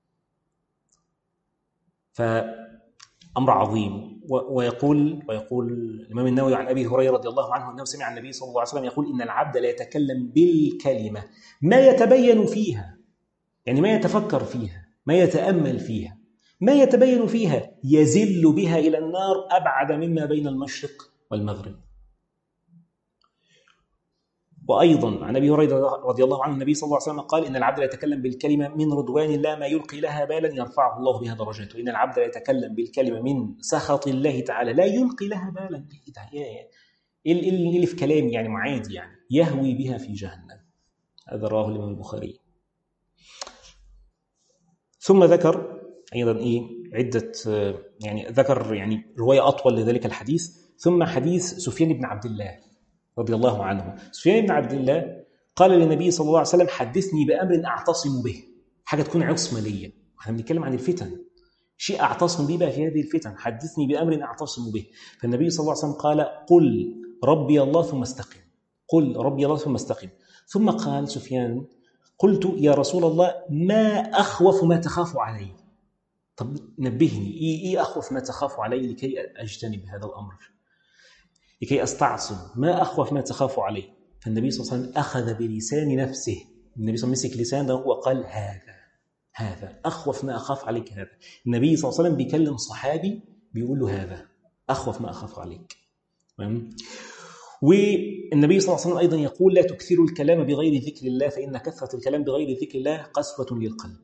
فامر عظيم ويقول ويقول الامام النووي عن ابي هريره رضي الله عنه انه سمع النبي صلى الله عليه وسلم يقول ان العبد لا يتكلم بالكلمه ما يتبين فيها يعني ما يتفكر فيها ما يتامل فيها ما يتبين فيها يزل بها الى النار ابعد مما بين المشرق والمغرب وايضا عن ابي هريره رضي الله عنه النبي صلى الله عليه وسلم قال ان العبد لا يتكلم بالكلمه من رضوان الله ما يلقي لها بالا يرفعه الله بها درجات وان العبد لا يتكلم بالكلمه من سخط الله تعالى لا يلقي لها بالا ايه اللي في كلام يعني معادي يعني يهوي بها في جهنم هذا رواه الامام البخاري ثم ذكر ايضا ايه عده يعني ذكر يعني روايه اطول لذلك الحديث ثم حديث سفيان بن عبد الله رضي الله عنه سفيان بن عبد الله قال للنبي صلى الله عليه وسلم حدثني بامر اعتصم به حاجه تكون عصمه ليا احنا بنتكلم عن الفتن شيء اعتصم به بقى في هذه الفتن حدثني بامر اعتصم به فالنبي صلى الله عليه وسلم قال قل ربي الله ثم استقم قل ربي الله ثم استقم ثم قال سفيان قلت يا رسول الله ما اخوف ما تخاف علي طب نبهني ايه ايه اخوف ما تخاف علي لكي اجتنب هذا الامر لكي استعصم ما اخوف ما تخاف علي فالنبي صلى الله عليه وسلم اخذ بلسان نفسه النبي صلى الله عليه وسلم مسك لسانه وقال هذا هذا اخوف ما اخاف عليك هذا النبي صلى الله عليه وسلم بيكلم صحابي بيقول له هذا اخوف ما اخاف عليك والنبي صلى الله عليه وسلم ايضا يقول لا تكثروا الكلام بغير ذكر الله فان كثره الكلام بغير ذكر الله قسوه للقلب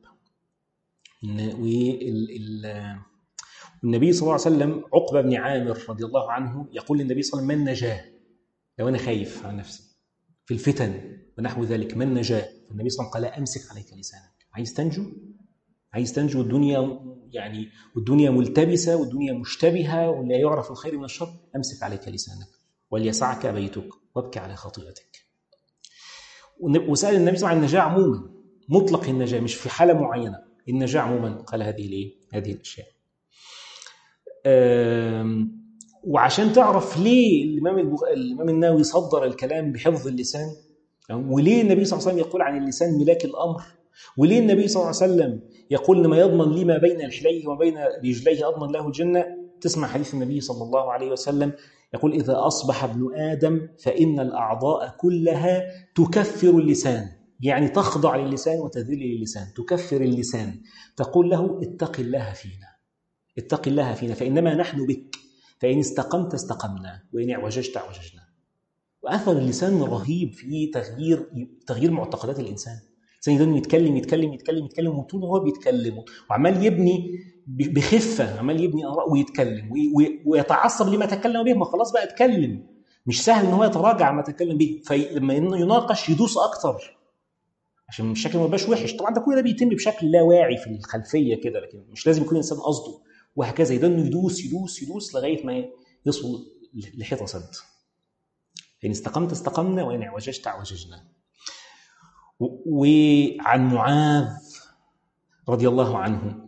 والنبي صلى الله عليه وسلم عقبه بن عامر رضي الله عنه يقول للنبي صلى الله عليه وسلم من نجاه لو انا خايف عن نفسي في الفتن ونحو ذلك من نجاه فالنبي صلى الله عليه وسلم قال امسك عليك لسانك عايز تنجو عايز تنجو والدنيا يعني والدنيا ملتبسه والدنيا مشتبهه ولا يعرف الخير من الشر امسك عليك لسانك وليسعك بيتك وابكي على خطيئتك وسال النبي صلى الله عليه وسلم عن النجاه عموما مطلق النجاه مش في حاله معينه النجاة عموما قال هذه الايه؟ هذه الاشياء. وعشان تعرف ليه الامام البغ... الامام النووي صدر الكلام بحفظ اللسان وليه النبي صلى الله عليه وسلم يقول عن اللسان ملاك الامر وليه النبي صلى الله عليه وسلم يقول لما يضمن لي ما بين لحليه وما بين رجليه اضمن له الجنه تسمع حديث النبي صلى الله عليه وسلم يقول اذا اصبح ابن ادم فان الاعضاء كلها تكفر اللسان يعني تخضع للسان وتذل للسان تكفر اللسان تقول له اتق الله فينا اتق الله فينا فإنما نحن بك فإن استقمت استقمنا وإن اعوججت اعوججنا وأثر اللسان رهيب في تغيير تغيير معتقدات الإنسان الإنسان يظل يتكلم يتكلم يتكلم يتكلم وطول هو بيتكلم وعمال يبني بخفة عمال يبني آراء ويتكلم ويتعصب لما تكلم به ما خلاص بقى اتكلم مش سهل ان هو يتراجع عما تكلم به فلما يناقش يدوس اكتر عشان الشكل ما يبقاش وحش طبعا ده كل ده بيتم بشكل لا واعي في الخلفيه كده لكن مش لازم يكون الانسان قصده وهكذا يضل انه يدوس يدوس يدوس لغايه ما يصل لحيطه سد ان استقمت استقمنا وان اعوججت اعوججنا وعن معاذ رضي الله عنه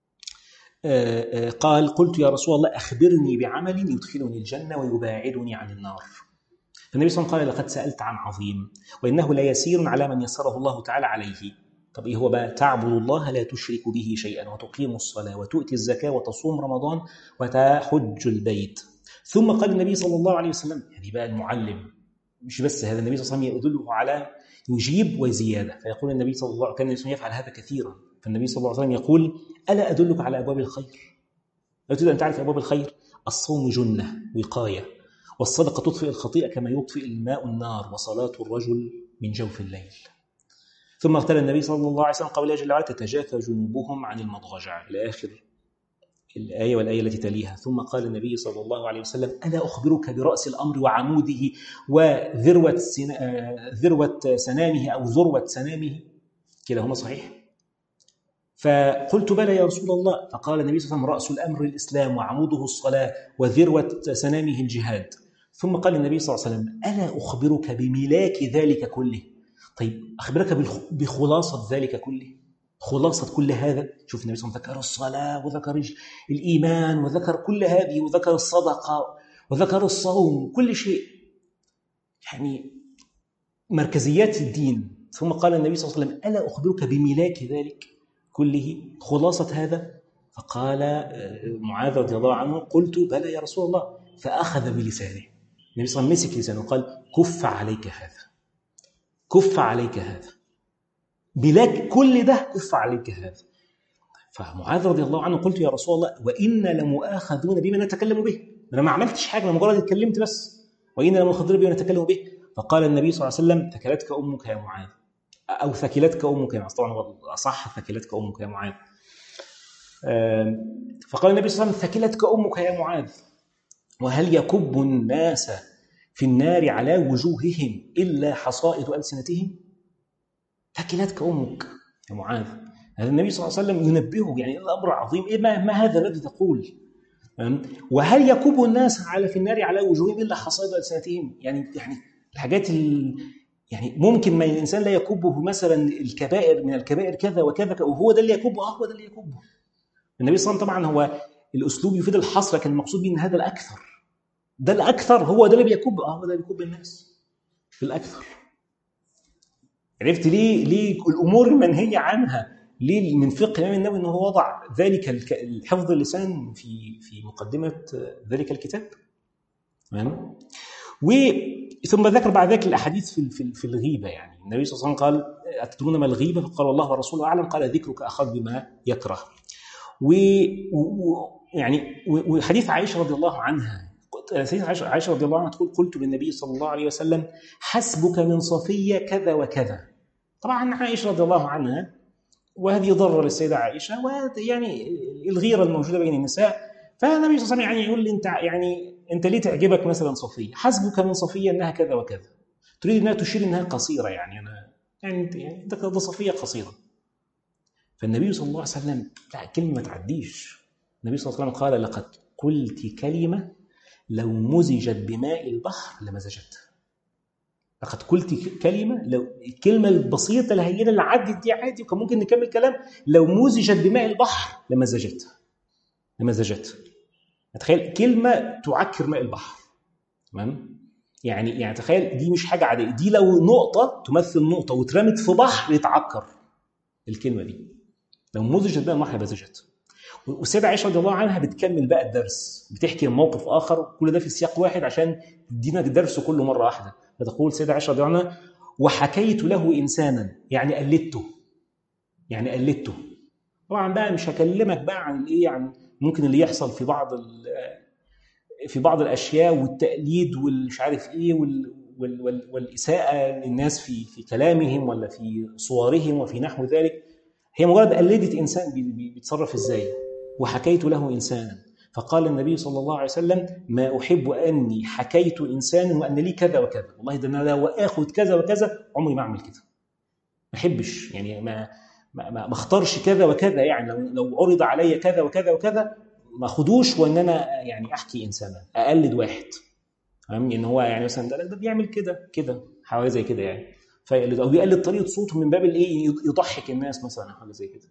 قال قلت يا رسول الله أخبرني بعمل يدخلني الجنة ويباعدني عن النار فالنبي صلى الله عليه وسلم قال لقد سألت عن عظيم وإنه لا يسير على من يسره الله تعالى عليه طب إيه هو بقى تعبد الله لا تشرك به شيئا وتقيم الصلاة وتؤتي الزكاة وتصوم رمضان وتحج البيت ثم قال النبي صلى الله عليه وسلم يعني بقى المعلم مش بس هذا النبي صلى الله عليه وسلم يدله على يجيب وزيادة فيقول النبي صلى الله عليه وسلم كان النبي يفعل هذا كثيرا فالنبي صلى الله عليه وسلم يقول ألا أدلك على أبواب الخير لا تريد أن تعرف أبواب الخير الصوم جنة وقاية والصدقة تطفئ الخطيئة كما يطفئ الماء النار وصلاة الرجل من جوف الليل ثم اغتلى النبي صلى الله عليه وسلم قول جل وعلا تتجافى جنوبهم عن المضجع إلى آخر الآية والآية التي تليها ثم قال النبي صلى الله عليه وسلم ألا أخبرك برأس الأمر وعموده وذروة سنا... ذروة سنامه أو ذروة سنامه كلاهما صحيح فقلت بلى يا رسول الله فقال النبي صلى الله عليه وسلم رأس الأمر الإسلام وعموده الصلاة وذروة سنامه الجهاد ثم قال النبي صلى الله عليه وسلم ألا أخبرك بملاك ذلك كله طيب أخبرك بخلاصة ذلك كله خلاصة كل هذا شوف النبي صلى الله عليه وسلم ذكر الصلاة وذكر الإيمان وذكر كل هذه وذكر الصدقة وذكر الصوم كل شيء يعني مركزيات الدين ثم قال النبي صلى الله عليه وسلم ألا أخبرك بملاك ذلك كله خلاصة هذا فقال معاذ رضي الله عنه قلت بلى يا رسول الله فأخذ بلسانه النبي صلى الله عليه وسلم مسك لسانه وقال كف عليك هذا كف عليك هذا بلاك كل ده كف عليك هذا فمعاذ رضي الله عنه قلت يا رسول الله وإنا لمؤاخذون بما نتكلم به أنا ما عملتش حاجة أنا مجرد اتكلمت بس وإنا لمؤاخذون بما نتكلم به فقال النبي صلى الله عليه وسلم ثكلتك أمك يا معاذ أو ثكلتك أمك يا معاذ طبعا هو أصح ثكلتك أمك يا معاذ فقال النبي صلى الله عليه وسلم ثكلتك أمك يا معاذ وهل يكب الناس في النار على وجوههم إلا حصائد ألسنتهم ثكلتك أمك يا معاذ هذا النبي صلى الله عليه وسلم ينبهه يعني الأمر عظيم إيه ما, ما هذا الذي تقول وهل يكب الناس على في النار على وجوههم إلا حصائد ألسنتهم يعني يعني الحاجات يعني ممكن ما الإنسان لا يكبه مثلا الكبائر من الكبائر كذا وكذا وهو ده اللي يكبه اه هو ده اللي يكبه النبي صلى الله عليه وسلم طبعا هو الأسلوب يفيد الحصر لكن المقصود به أن هذا الأكثر ده الأكثر هو ده اللي بيكب اه هو ده اللي بيكب الناس في الأكثر عرفت ليه ليه الامور المنهيه عنها ليه من فقه الامام النووي انه وضع ذلك الحفظ اللسان في في مقدمه ذلك الكتاب تمام ثم ذكر بعد ذلك الاحاديث في في, في الغيبه يعني النبي صلى الله عليه وسلم قال اتدرون ما الغيبه فقال الله ورسوله اعلم قال ذكرك اخذ بما يكره و يعني وحديث عائشه رضي الله عنها سيدة عائشة رضي الله عنها تقول قلت للنبي صلى الله عليه وسلم حسبك من صفية كذا وكذا طبعا عائشة رضي الله عنها وهذه ضرة للسيدة عائشة ويعني الغيرة الموجودة بين النساء فالنبي صلى الله عليه وسلم يعني يقول لي انت يعني انت ليه تعجبك مثلا صفية حسبك من صفية انها كذا وكذا تريد انها تشير انها قصيرة يعني انا يعني يعني ده صفية قصيرة فالنبي صلى الله عليه وسلم لا كلمة ما تعديش النبي صلى الله عليه وسلم قال لقد قلت كلمة لو مزجت بماء البحر لمزجتها لقد قلت كلمه لو الكلمه البسيطه الهينه اللي عدت دي عادي وكان ممكن نكمل كلام لو مزجت بماء البحر لمزجتها لمزجتها تخيل كلمه تعكر ماء البحر تمام يعني يعني تخيل دي مش حاجه عاديه دي لو نقطه تمثل نقطه واترمت في بحر يتعكر الكلمه دي لو مزجت بماء البحر لمزجتها والسيدة عائشة رضي الله عنها بتكمل بقى الدرس بتحكي موقف آخر كل ده في سياق واحد عشان تدينا الدرس كله مرة واحدة فتقول السيدة عائشة رضي الله عنها وحكيت له إنسانا يعني قلدته يعني قلدته طبعا بقى مش هكلمك بقى عن الايه عن ممكن اللي يحصل في بعض في بعض الاشياء والتقليد والمش عارف ايه وال وال والاساءه للناس في في كلامهم ولا في صورهم وفي نحو ذلك هي مجرد قلدت انسان بيتصرف ازاي وحكيت له انسانا فقال النبي صلى الله عليه وسلم ما احب اني حكيت انسان وان لي كذا وكذا والله ده انا لو اخذ كذا وكذا عمري ما اعمل كده ما احبش يعني ما ما, ما اختارش كذا وكذا يعني لو لو عرض علي كذا وكذا وكذا ما اخدوش وان انا يعني احكي انسانا اقلد واحد فاهم ان هو يعني مثلا ده, ده بيعمل كده كده حوالي زي كده يعني فيقلد او بيقلد طريقه صوته من باب الايه يضحك الناس مثلا حاجه زي كده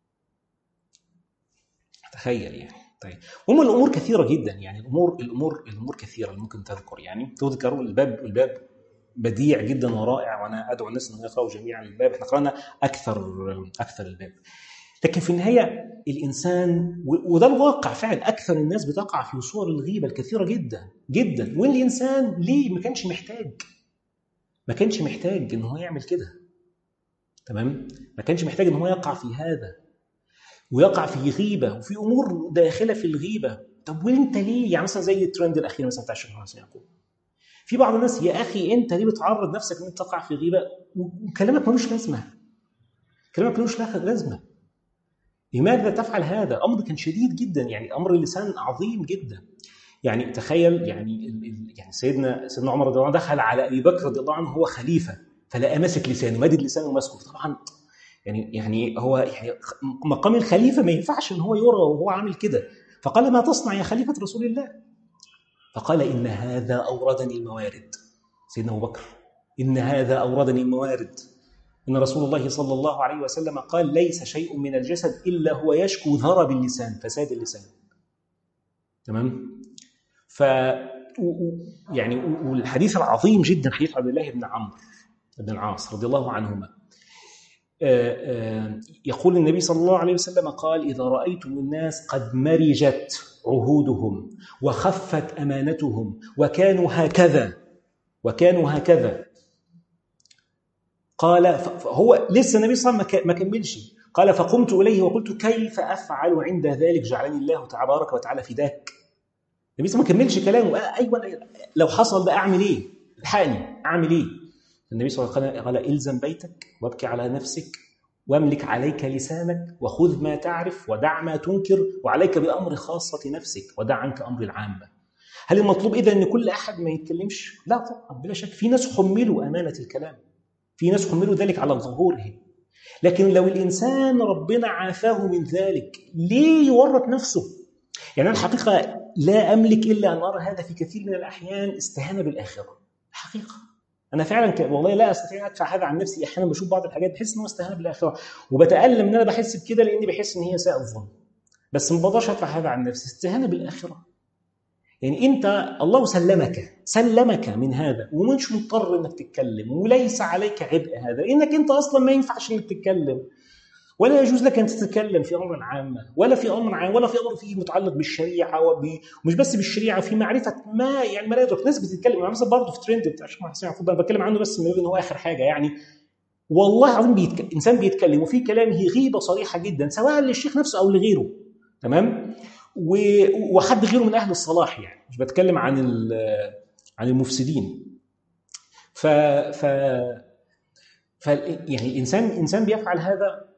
تخيل يعني طيب هم الامور كثيره جدا يعني الامور الامور الامور كثيره اللي ممكن تذكر يعني تذكر الباب الباب بديع جدا ورائع وانا ادعو الناس ان يقراوا جميعا الباب احنا قرانا اكثر اكثر الباب لكن في النهايه الانسان وده الواقع فعلا اكثر الناس بتقع في صور الغيبه الكثيره جدا جدا والانسان ليه ما كانش محتاج ما كانش محتاج ان هو يعمل كده تمام ما كانش محتاج ان هو يقع في هذا ويقع في غيبه وفي امور داخله في الغيبه طب وانت ليه يعني مثلا زي الترند الاخير مثلا بتاع الشيخ حسين يعقوب في بعض الناس يا اخي انت ليه بتعرض نفسك ان انت تقع في غيبه وكلامك ملوش لازمه كلامك ملوش لازمه لماذا تفعل هذا؟ امر كان شديد جدا يعني امر اللسان عظيم جدا يعني تخيل يعني يعني سيدنا سيدنا عمر رضي الله عنه دخل على ابي بكر رضي الله عنه هو خليفه فلقى ماسك لسانه مادد لسانه وماسكه طبعا يعني يعني هو يعني مقام الخليفه ما ينفعش ان هو يرى وهو عامل كده فقال ما تصنع يا خليفه رسول الله فقال ان هذا اوردني الموارد سيدنا ابو بكر ان هذا اوردني الموارد ان رسول الله صلى الله عليه وسلم قال ليس شيء من الجسد الا هو يشكو ضرب اللسان فساد اللسان تمام ف يعني والحديث العظيم جدا حديث عبد الله بن عمرو بن العاص رضي الله عنهما يقول النبي صلى الله عليه وسلم قال إذا رأيتم الناس قد مرجت عهودهم وخفت أمانتهم وكانوا هكذا وكانوا هكذا قال هو لسه النبي صلى الله عليه وسلم ما كملش قال فقمت إليه وقلت كيف أفعل عند ذلك جعلني الله تبارك وتعالى فداك النبي صلى الله عليه وسلم ما كملش كلامه ايوه لو حصل ده اعمل ايه؟ الحقني اعمل ايه؟ النبي صلى الله عليه وسلم قال الزم بيتك وابكي على نفسك واملك عليك لسانك وخذ ما تعرف ودع ما تنكر وعليك بامر خاصه نفسك ودع عنك امر العامه. هل المطلوب اذا ان كل احد ما يتكلمش؟ لا طبعا بلا شك في ناس حملوا امانه الكلام. في ناس حملوا ذلك على ظهورهم. لكن لو الانسان ربنا عافاه من ذلك ليه يورط نفسه؟ يعني انا الحقيقه لا املك الا ان ارى هذا في كثير من الاحيان استهانه بالاخره. حقيقه. انا فعلا ك... والله لا استطيع ان ادفع هذا عن نفسي احيانا بشوف بعض الحاجات بحس ان هو استهانه بالاخره وبتالم ان انا بحس بكده لاني بحس ان هي ساء الظن. بس ما بقدرش ادفع هذا عن نفسي استهانه بالاخره. يعني انت الله سلمك سلمك من هذا ومش مضطر انك تتكلم وليس عليك عبء هذا انك انت اصلا ما ينفعش انك تتكلم ولا يجوز لك ان تتكلم في امر عام ولا في امر عام ولا في امر فيه متعلق بالشريعه ومش بس بالشريعه في معرفه ما يعني ما لا يدرك ناس بتتكلم يعني مثلا برضه في ترند بتاع الشيخ حسين يعقوب انا بتكلم عنه بس من ان هو اخر حاجه يعني والله العظيم بيتك... انسان بيتكلم وفي كلامه غيبه صريحه جدا سواء للشيخ نفسه او لغيره تمام و... وحد غيره من اهل الصلاح يعني مش بتكلم عن ال... عن المفسدين ف ف ف يعني الانسان الانسان بيفعل هذا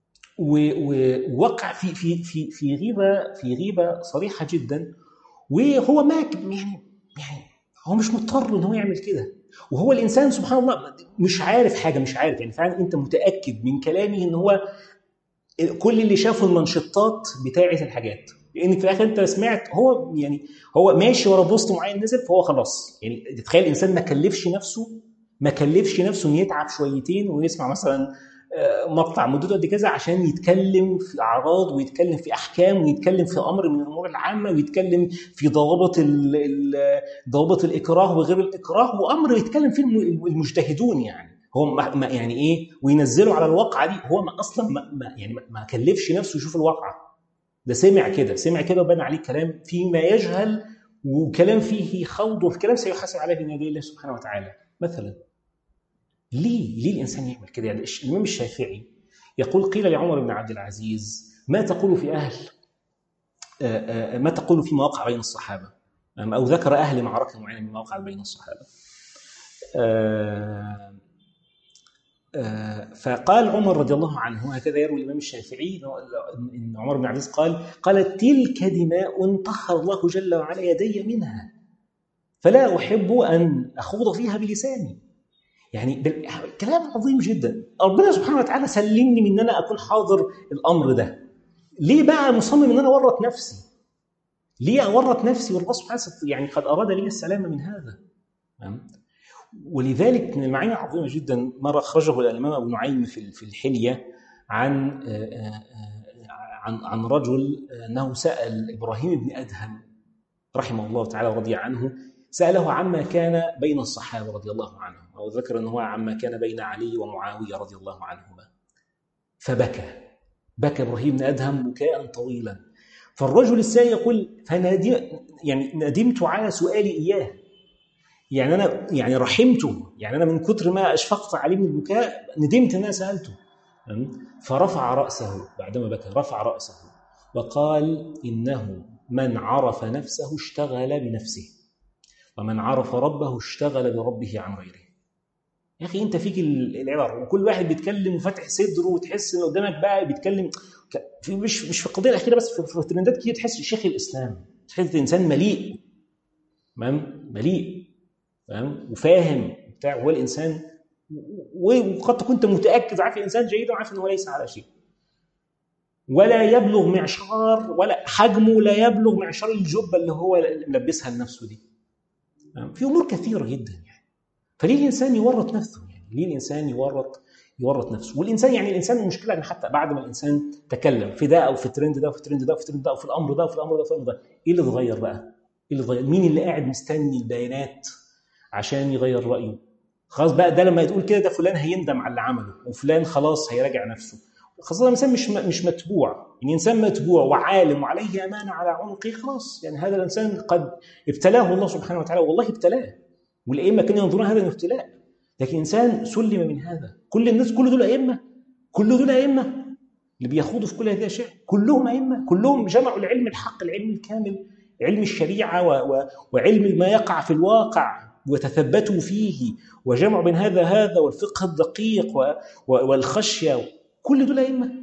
ووقع في في في في غيبه في غيبه صريحه جدا وهو ما يعني يعني هو مش مضطر ان هو يعمل كده وهو الانسان سبحان الله مش عارف حاجه مش عارف يعني فعلا انت متاكد من كلامي ان هو كل اللي شافوا المنشطات بتاعه الحاجات لان في الاخر انت سمعت هو يعني هو ماشي ورا بوست معين نزل فهو خلاص يعني تخيل الانسان ما كلفش نفسه ما كلفش نفسه انه يتعب شويتين ويسمع مثلا مقطع مدته قد كذا عشان يتكلم في اعراض ويتكلم في احكام ويتكلم في امر من الامور العامه ويتكلم في ضوابط ضوابط الاكراه وغير الاكراه وامر يتكلم فيه المجتهدون يعني هو ما يعني ايه وينزله على الواقعه دي هو ما اصلا ما ما يعني ما كلفش نفسه يشوف الواقعه ده سمع كده سمع كده وبنى عليه كلام فيما يجهل وكلام فيه خوض وكلام سيحاسب عليه بين يدي الله سبحانه وتعالى مثلا ليه ليه الانسان يعمل كده يعني الامام الشافعي يقول قيل لعمر بن عبد العزيز ما تقول في اهل ما تقول في مواقع بين الصحابه او ذكر اهل معركه معينه من مواقع بين الصحابه آه، فقال عمر رضي الله عنه هكذا يروي الامام الشافعي ان عمر بن عبد العزيز قال قال تلك دماء طهر الله جل وعلا يدي منها فلا احب ان اخوض فيها بلساني يعني كلام عظيم جدا ربنا سبحانه وتعالى سلمني من ان انا اكون حاضر الامر ده ليه بقى مصمم ان انا اورط نفسي ليه اورط نفسي والله سبحانه يعني قد اراد لي السلامه من هذا ولذلك من المعاني العظيمه جدا ما اخرجه الامام ابو نعيم في في الحليه عن آه، آه، عن عن رجل انه سال ابراهيم بن ادهم رحمه الله تعالى ورضي عنه ساله عما كان بين الصحابه رضي الله عنهم او ذكر انه عما كان بين علي ومعاويه رضي الله عنهما فبكى بكى ابراهيم بن ادهم بكاء طويلا فالرجل الثاني يقول فنادي يعني ندمت على سؤالي اياه يعني انا يعني رحمته يعني انا من كتر ما اشفقت عليه من البكاء ندمت ان انا سالته فرفع راسه بعدما بكى رفع راسه وقال انه من عرف نفسه اشتغل بنفسه ومن عرف ربه اشتغل بربه عن غيره يا اخي انت فيك العبر وكل واحد بيتكلم وفاتح صدره وتحس ان قدامك بقى بيتكلم في مش مش في القضيه الاخيره بس في الترندات كتير تحس شيخ الاسلام تحس انسان مليء تمام مليء فاهم وفاهم بتاع هو الانسان وقد تكون انت متاكد عارف الانسان جيدا وعارف ان هو ليس على شيء ولا يبلغ معشار ولا حجمه لا يبلغ معشار الجبه اللي هو ملبسها لنفسه دي في امور كثيره جدا يعني فليه الانسان يورط نفسه يعني ليه الانسان يورط يورط نفسه والانسان يعني الانسان المشكله ان حتى بعد ما الانسان تكلم في ده او في الترند ده وفي الترند ده وفي الترند ده او في الامر ده وفي الامر ده وفي الامر ده ايه اللي اتغير بقى؟ ايه اللي اتغير؟ مين اللي قاعد مستني البيانات عشان يغير رايه خلاص بقى ده لما تقول كده ده فلان هيندم على اللي عمله وفلان خلاص هيراجع نفسه خاصة الإنسان مش مش متبوع، يعني إنسان متبوع وعالم وعليه أمانة على عنقه خلاص يعني هذا الإنسان قد ابتلاه الله سبحانه وتعالى والله ابتلاه والأئمة كانوا ينظرون هذا الابتلاء لكن إنسان سلم من هذا كل الناس كل دول أئمة كل دول أئمة اللي بيخوضوا في كل هذه الأشياء كلهم أئمة كلهم جمعوا العلم الحق العلم الكامل علم الشريعة و... و... وعلم ما يقع في الواقع وتثبتوا فيه وجمعوا بين هذا هذا والفقه الدقيق والخشيه كل دول ائمه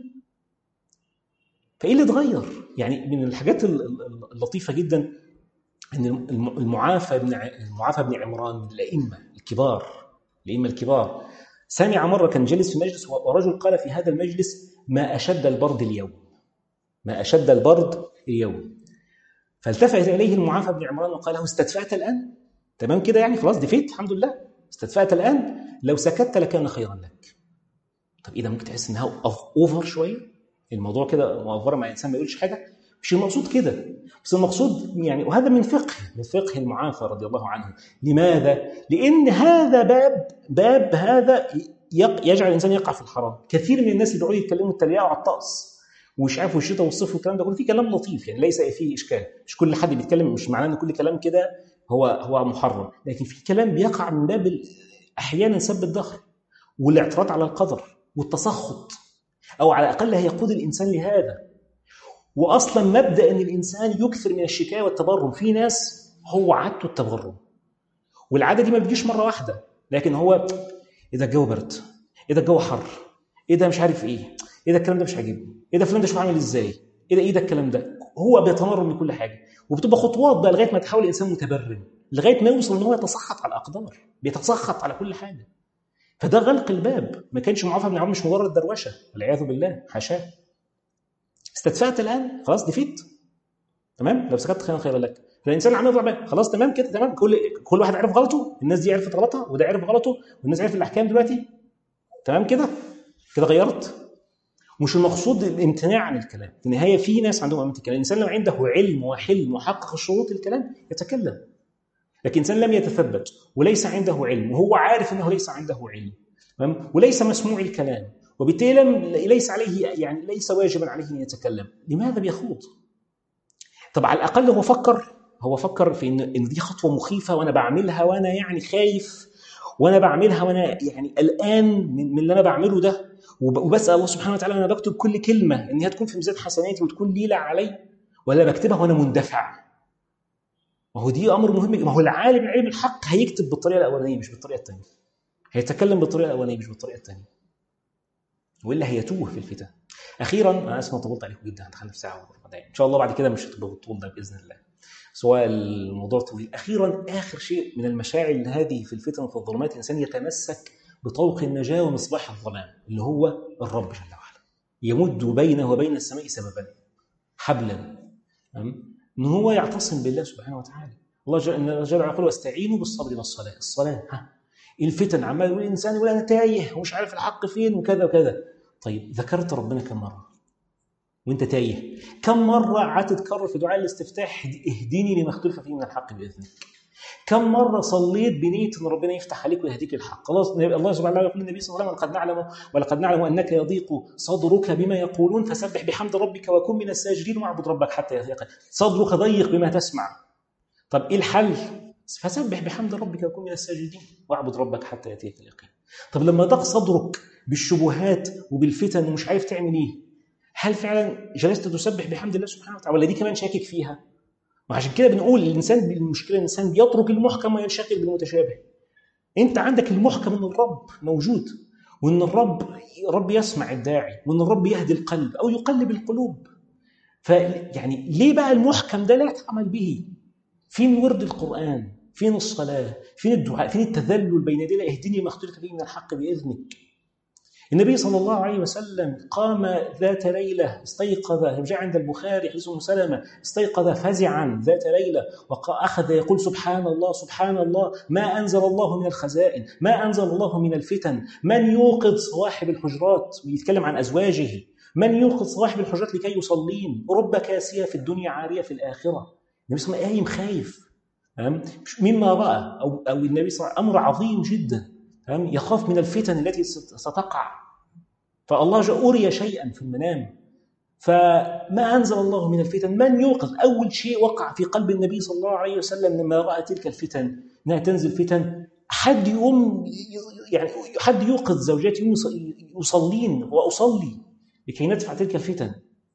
فايه اللي اتغير؟ يعني من الحاجات اللطيفه جدا ان المعافى بن المعافى بن عمران من الائمه الكبار الائمه الكبار سمع مره كان جلس في مجلس ورجل قال في هذا المجلس ما اشد البرد اليوم ما اشد البرد اليوم فالتفت اليه المعافى بن عمران وقال له استدفأت الان؟ تمام كده يعني خلاص دفيت الحمد لله استدفأت الآن لو سكت لكان خيرا لك طب ايه ده ممكن تحس انها اوفر شويه الموضوع كده مؤفره مع انسان ما يقولش حاجه مش المقصود كده بس المقصود يعني وهذا من فقه من فقه المعافى رضي الله عنه لماذا لان هذا باب باب هذا يجعل الانسان يقع في الحرام كثير من الناس اللي بيقعدوا يتكلموا التريقه على الطقس ومش عارف الشتاء والصيف والكلام ده كله في كلام لطيف يعني ليس فيه اشكال مش كل حد بيتكلم مش معناه ان كل كلام كده هو هو محرم لكن في كلام بيقع من باب احيانا سب الظهر والاعتراض على القدر والتسخط او على الاقل هيقود الانسان لهذا واصلا مبدا ان الانسان يكثر من الشكايه والتبرم في ناس هو عادته التبرم والعاده دي ما بتجيش مره واحده لكن هو ايه ده الجو برد ايه ده الجو حر ايه ده مش عارف ايه ايه ده الكلام ده مش عاجبني ايه ده فلان ده شوف عامل ازاي ايه ده ايه ده الكلام ده هو بيتمرن من كل حاجه وبتبقى خطوات بقى لغايه ما يتحول الانسان متبرم لغايه ما يوصل ان هو يتسخط على الاقدار بيتسخط على كل حاجه فده غلق الباب ما كانش معافى بن عمرو مش مجرد دروشه والعياذ بالله حاشاه استدفعت الان خلاص دفيت تمام لو سكت خيرا خيرا لك فالانسان عمل ربع خلاص تمام كده تمام كل كل واحد عرف غلطه الناس دي عرفت غلطها وده عرف غلطه والناس عرفت الاحكام دلوقتي تمام كده كده غيرت مش المقصود الامتناع عن الكلام في النهايه في ناس عندهم امانه الكلام الانسان لو عنده علم وحلم وحقق شروط الكلام يتكلم لكن انسان لم يتثبت وليس عنده علم وهو عارف انه ليس عنده علم تمام وليس مسموع الكلام وبالتالي ليس عليه يعني ليس واجبا عليه ان يتكلم لماذا بيخوض طب على الاقل هو فكر هو فكر في ان ان دي خطوه مخيفه وانا بعملها وانا يعني خايف وانا بعملها وانا يعني قلقان من اللي انا بعمله ده وبسال الله سبحانه وتعالى انا بكتب كل كلمه ان هي تكون في ميزان حسناتي وتكون ليله علي ولا بكتبها وانا مندفع ما هو دي امر مهم ما هو العالم علم الحق هيكتب بالطريقه الاولانيه مش بالطريقه الثانيه هيتكلم بالطريقه الاولانيه مش بالطريقه الثانيه والا هيتوه في الفتن اخيرا انا اسف طولت عليكم جدا هدخلنا في ساعه وربع دقائق ان شاء الله بعد كده مش هتبقى بالطول ده باذن الله سواء الموضوع طويل اخيرا اخر شيء من المشاعر هذه في الفتن وفي الظلمات الانسان يتمسك بطوق النجاه ومصباح الظلام اللي هو الرب جل وعلا يمد بينه وبين السماء سببا حبلا ان هو يعتصم بالله سبحانه وتعالى الله جل, جل وعلا يقول واستعينوا بالصبر والصلاه الصلاه ها الفتن عمال يقول الانسان يقول انا تايه ومش عارف الحق فين وكذا وكذا طيب ذكرت ربنا كم مره وانت تايه كم مره قعدت تكرر في دعاء الاستفتاح اهدني لما اختلف فيه من الحق باذنك كم مرة صليت بنية أن ربنا يفتح عليك ويهديك الحق خلاص الله سبحانه وتعالى يقول للنبي صلى الله عليه وسلم قد نعلم ولقد نعلم أنك يضيق صدرك بما يقولون فسبح بحمد ربك وكن من الساجدين واعبد ربك حتى يضيق صدرك ضيق بما تسمع طب إيه الحل؟ فسبح بحمد ربك وكن من الساجدين واعبد ربك حتى يأتيك اليقين طب لما ضاق صدرك بالشبهات وبالفتن ومش عارف تعمل ايه هل فعلا جلست تسبح بحمد الله سبحانه وتعالى ولا دي كمان شاكك فيها وعشان كده بنقول الانسان بالمشكله الانسان بيترك المحكم وينشغل بالمتشابه انت عندك المحكم ان الرب موجود وان الرب رب يسمع الداعي وان الرب يهدي القلب او يقلب القلوب فيعني ليه بقى المحكم ده لا تعمل به فين ورد القران فين الصلاه فين الدعاء فين التذلل بين يدي اهدني ما اختلف به من الحق باذنك النبي صلى الله عليه وسلم قام ذات ليلة استيقظ جاء عند البخاري حديث ام سلمة استيقظ فزعا ذات ليلة وأخذ يقول سبحان الله سبحان الله ما أنزل الله من الخزائن ما أنزل الله من الفتن من يوقظ صواحب الحجرات ويتكلم عن أزواجه من يوقظ صواحب الحجرات لكي يصلين رب كاسية في الدنيا عارية في الآخرة النبي صلى الله عليه وسلم قايم خايف مما رأى أو, أو النبي صلى الله عليه وسلم أمر عظيم جدا يخاف من الفتن التي ستقع فالله جاء أري شيئا في المنام فما أنزل الله من الفتن من يوقظ أول شيء وقع في قلب النبي صلى الله عليه وسلم لما رأى تلك الفتن أنها تنزل فتن حد يقوم يعني حد يوقظ زوجاتي يصلين وأصلي لكي ندفع تلك الفتن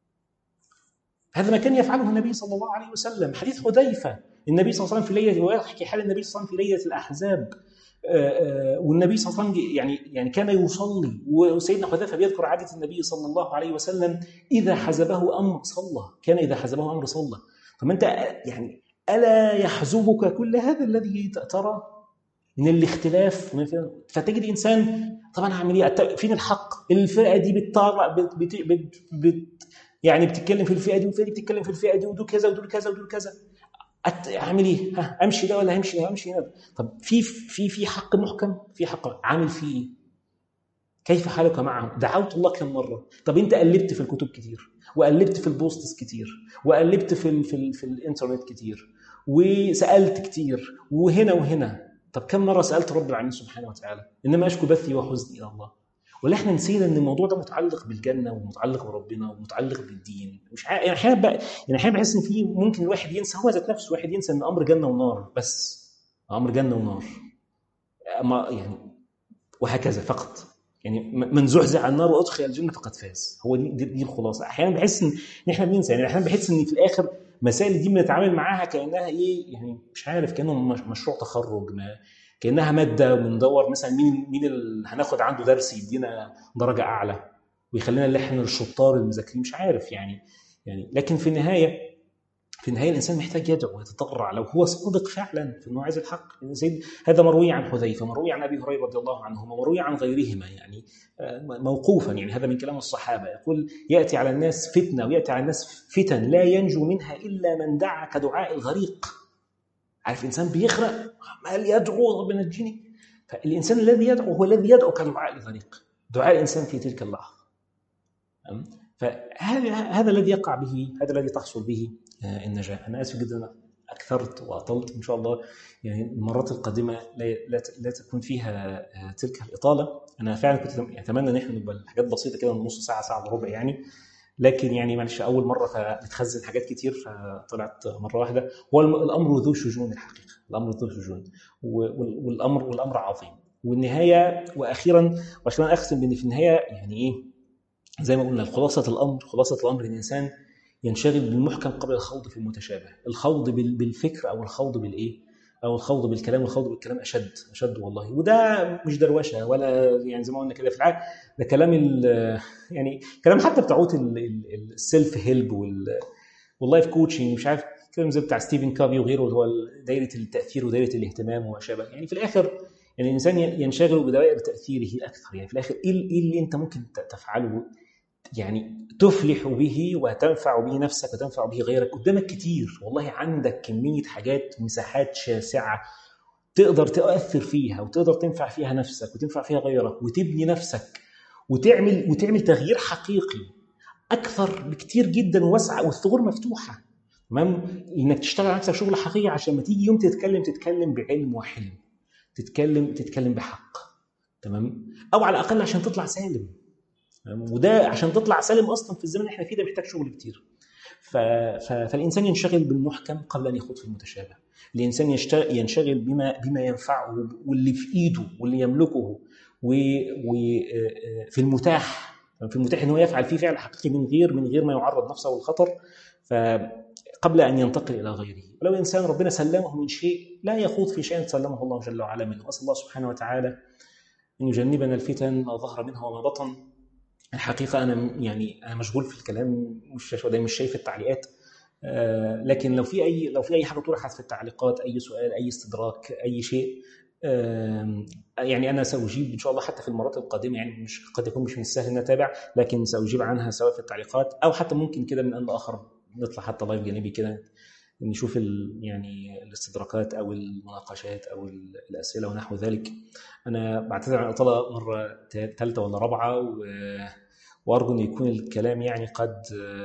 هذا ما كان يفعله النبي صلى الله عليه وسلم حديث حذيفة النبي صلى الله عليه وسلم في ليلة ويحكي حال النبي صلى الله عليه وسلم في ليلة الأحزاب آه، آه، والنبي صلى الله عليه وسلم يعني يعني كان يصلي وسيدنا حذيفه بيذكر عاده النبي صلى الله عليه وسلم اذا حزبه امر صلى كان اذا حزبه امر صلى طب انت يعني الا يحزبك كل هذا الذي ترى من الاختلاف فتجد انسان طبعا اعمل ايه فين الحق الفئه دي بتطار بت بت بت بت يعني بتتكلم في الفئه دي والفئه دي بتتكلم في الفئه دي ودول كذا ودول كذا ودول كذا اعمل ايه؟ ها امشي ده ولا همشي امشي هنا طب في في في حق محكم في حق عامل فيه ايه؟ كيف حالك معه؟ دعوت الله كم مره؟ طب انت قلبت في الكتب كتير وقلبت في البوستس كتير وقلبت في ال في, ال في الانترنت كتير وسالت كتير وهنا وهنا طب كم مره سالت رب العالمين سبحانه وتعالى؟ انما اشكو بثي وحزني الى الله ولا احنا نسينا ان الموضوع ده متعلق بالجنه ومتعلق بربنا ومتعلق بالدين مش يعني احيانا بقى يعني احيانا بحس ان في ممكن الواحد ينسى هو ذات نفسه الواحد ينسى ان امر جنه ونار بس امر جنه ونار ما يعني وهكذا فقط يعني من زحزح عن النار وادخل الجنه فقد فاز هو دي, دي, دي الخلاصه احيانا بحس ان احنا بننسى يعني احيانا بحس ان في الاخر مسائل دي بنتعامل معاها كانها ايه يعني مش عارف كانه مشروع تخرج ما كانها ماده وندور مثلا مين مين اللي هناخد عنده درس يدينا درجه اعلى ويخلينا اللي احنا الشطار المذاكرين مش عارف يعني يعني لكن في النهايه في النهايه الانسان محتاج يدعو ويتضرع لو هو صادق فعلا في انه عايز الحق سيد هذا مروي عن حذيفه مروي عن ابي هريره رضي الله عنهما مروي عن غيرهما يعني آه، موقوفا يعني هذا من كلام الصحابه يقول ياتي على الناس فتنه وياتي على الناس فتن لا ينجو منها الا من دعا كدعاء الغريق عارف انسان بيغرق عمال يدعو ربنا نجيني فالانسان الذي يدعو هو الذي يدعو كدعاء الغريق دعاء الانسان في تلك اللحظه فهذا هذا الذي يقع به هذا الذي تحصل به آه، النجاه انا اسف جدا اكثرت واطلت ان شاء الله يعني المرات القادمه لا لا, لا تكون فيها آه، تلك الاطاله انا فعلا كنت اتمنى ان احنا نبقى الحاجات بسيطه كده نص ساعه ساعه وربع يعني لكن يعني معلش اول مره فبتخزن حاجات كتير فطلعت مره واحده هو الامر ذو شجون الحقيقه الامر ذو شجون والامر والامر عظيم والنهايه واخيرا وعشان اختم بان في النهايه يعني ايه زي ما قلنا خلاصه الامر خلاصه الامر ان الانسان ينشغل بالمحكم قبل الخوض في المتشابه الخوض بالفكر او الخوض بالايه او الخوض بالكلام والخوض بالكلام اشد اشد والله وده مش دروشه ولا يعني زي ما قلنا كده في العاده ده كلام يعني كلام حتى بتاعوت السيلف هيلب واللايف كوتشنج مش عارف كلام زي بتاع ستيفن كافي وغيره اللي هو دايره التاثير ودايره الاهتمام وما شابه يعني في الاخر يعني الانسان ينشغل بدوائر تاثيره اكثر يعني في الاخر ايه اللي انت ممكن تفعله يعني تفلح به وتنفع به نفسك وتنفع به غيرك قدامك كتير والله عندك كمية حاجات مساحات شاسعة تقدر تؤثر فيها وتقدر تنفع فيها نفسك وتنفع فيها غيرك وتبني نفسك وتعمل وتعمل تغيير حقيقي اكثر بكتير جدا واسعه والثغور مفتوحه تمام انك تشتغل على نفسك شغل حقيقي عشان لما تيجي يوم تتكلم تتكلم بعلم وحلم تتكلم تتكلم بحق تمام او على الاقل عشان تطلع سالم وده عشان تطلع سالم اصلا في الزمن اللي احنا فيه ده محتاج شغل كتير ف... ف... فالانسان ينشغل بالمحكم قبل ان يخوض في المتشابه الانسان يشتغل ينشغل بما بما ينفعه واللي في ايده واللي يملكه وفي المتاح في المتاح ان هو يفعل فيه فعل حقيقي من غير من غير ما يعرض نفسه للخطر فقبل ان ينتقل الى غيره ولو انسان ربنا سلمه من شيء لا يخوض في شيء سلمه الله جل وعلا منه اسال الله سبحانه وتعالى ان يجنبنا الفتن ما ظهر منها وما بطن الحقيقه انا يعني انا مشغول في الكلام مش مش شايف التعليقات آه لكن لو في اي لو في اي حاجه طرحت في التعليقات اي سؤال اي استدراك اي شيء آه يعني انا ساجيب ان شاء الله حتى في المرات القادمه يعني مش قد يكون مش من السهل ان اتابع لكن ساجيب عنها سواء في التعليقات او حتى ممكن كده من ان لاخر نطلع حتى لايف جانبي كده نشوف يعني الاستدراكات او المناقشات او الاسئله ونحو ذلك انا بعتذر عن الاطاله مره ثالثه ولا رابعه و وارجو ان يكون الكلام يعني قد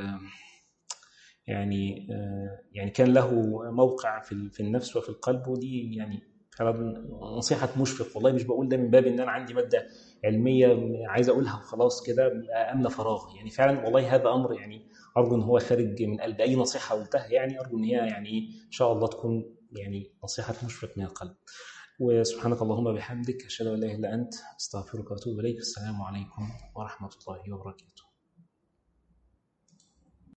يعني يعني كان له موقع في في النفس وفي القلب ودي يعني فعلا نصيحه مشفق والله مش بقول ده من باب ان انا عندي ماده علميه عايز اقولها وخلاص كده املى فراغ يعني فعلا والله هذا امر يعني ارجو ان هو خارج من قلب اي نصيحه قلتها يعني ارجو ان هي يعني ان شاء الله تكون يعني نصيحه مشفق من القلب وسبحانك اللهم بحمدك أشهد أن لا إله إلا أنت أستغفرك وأتوب إليك السلام عليكم ورحمة الله وبركاته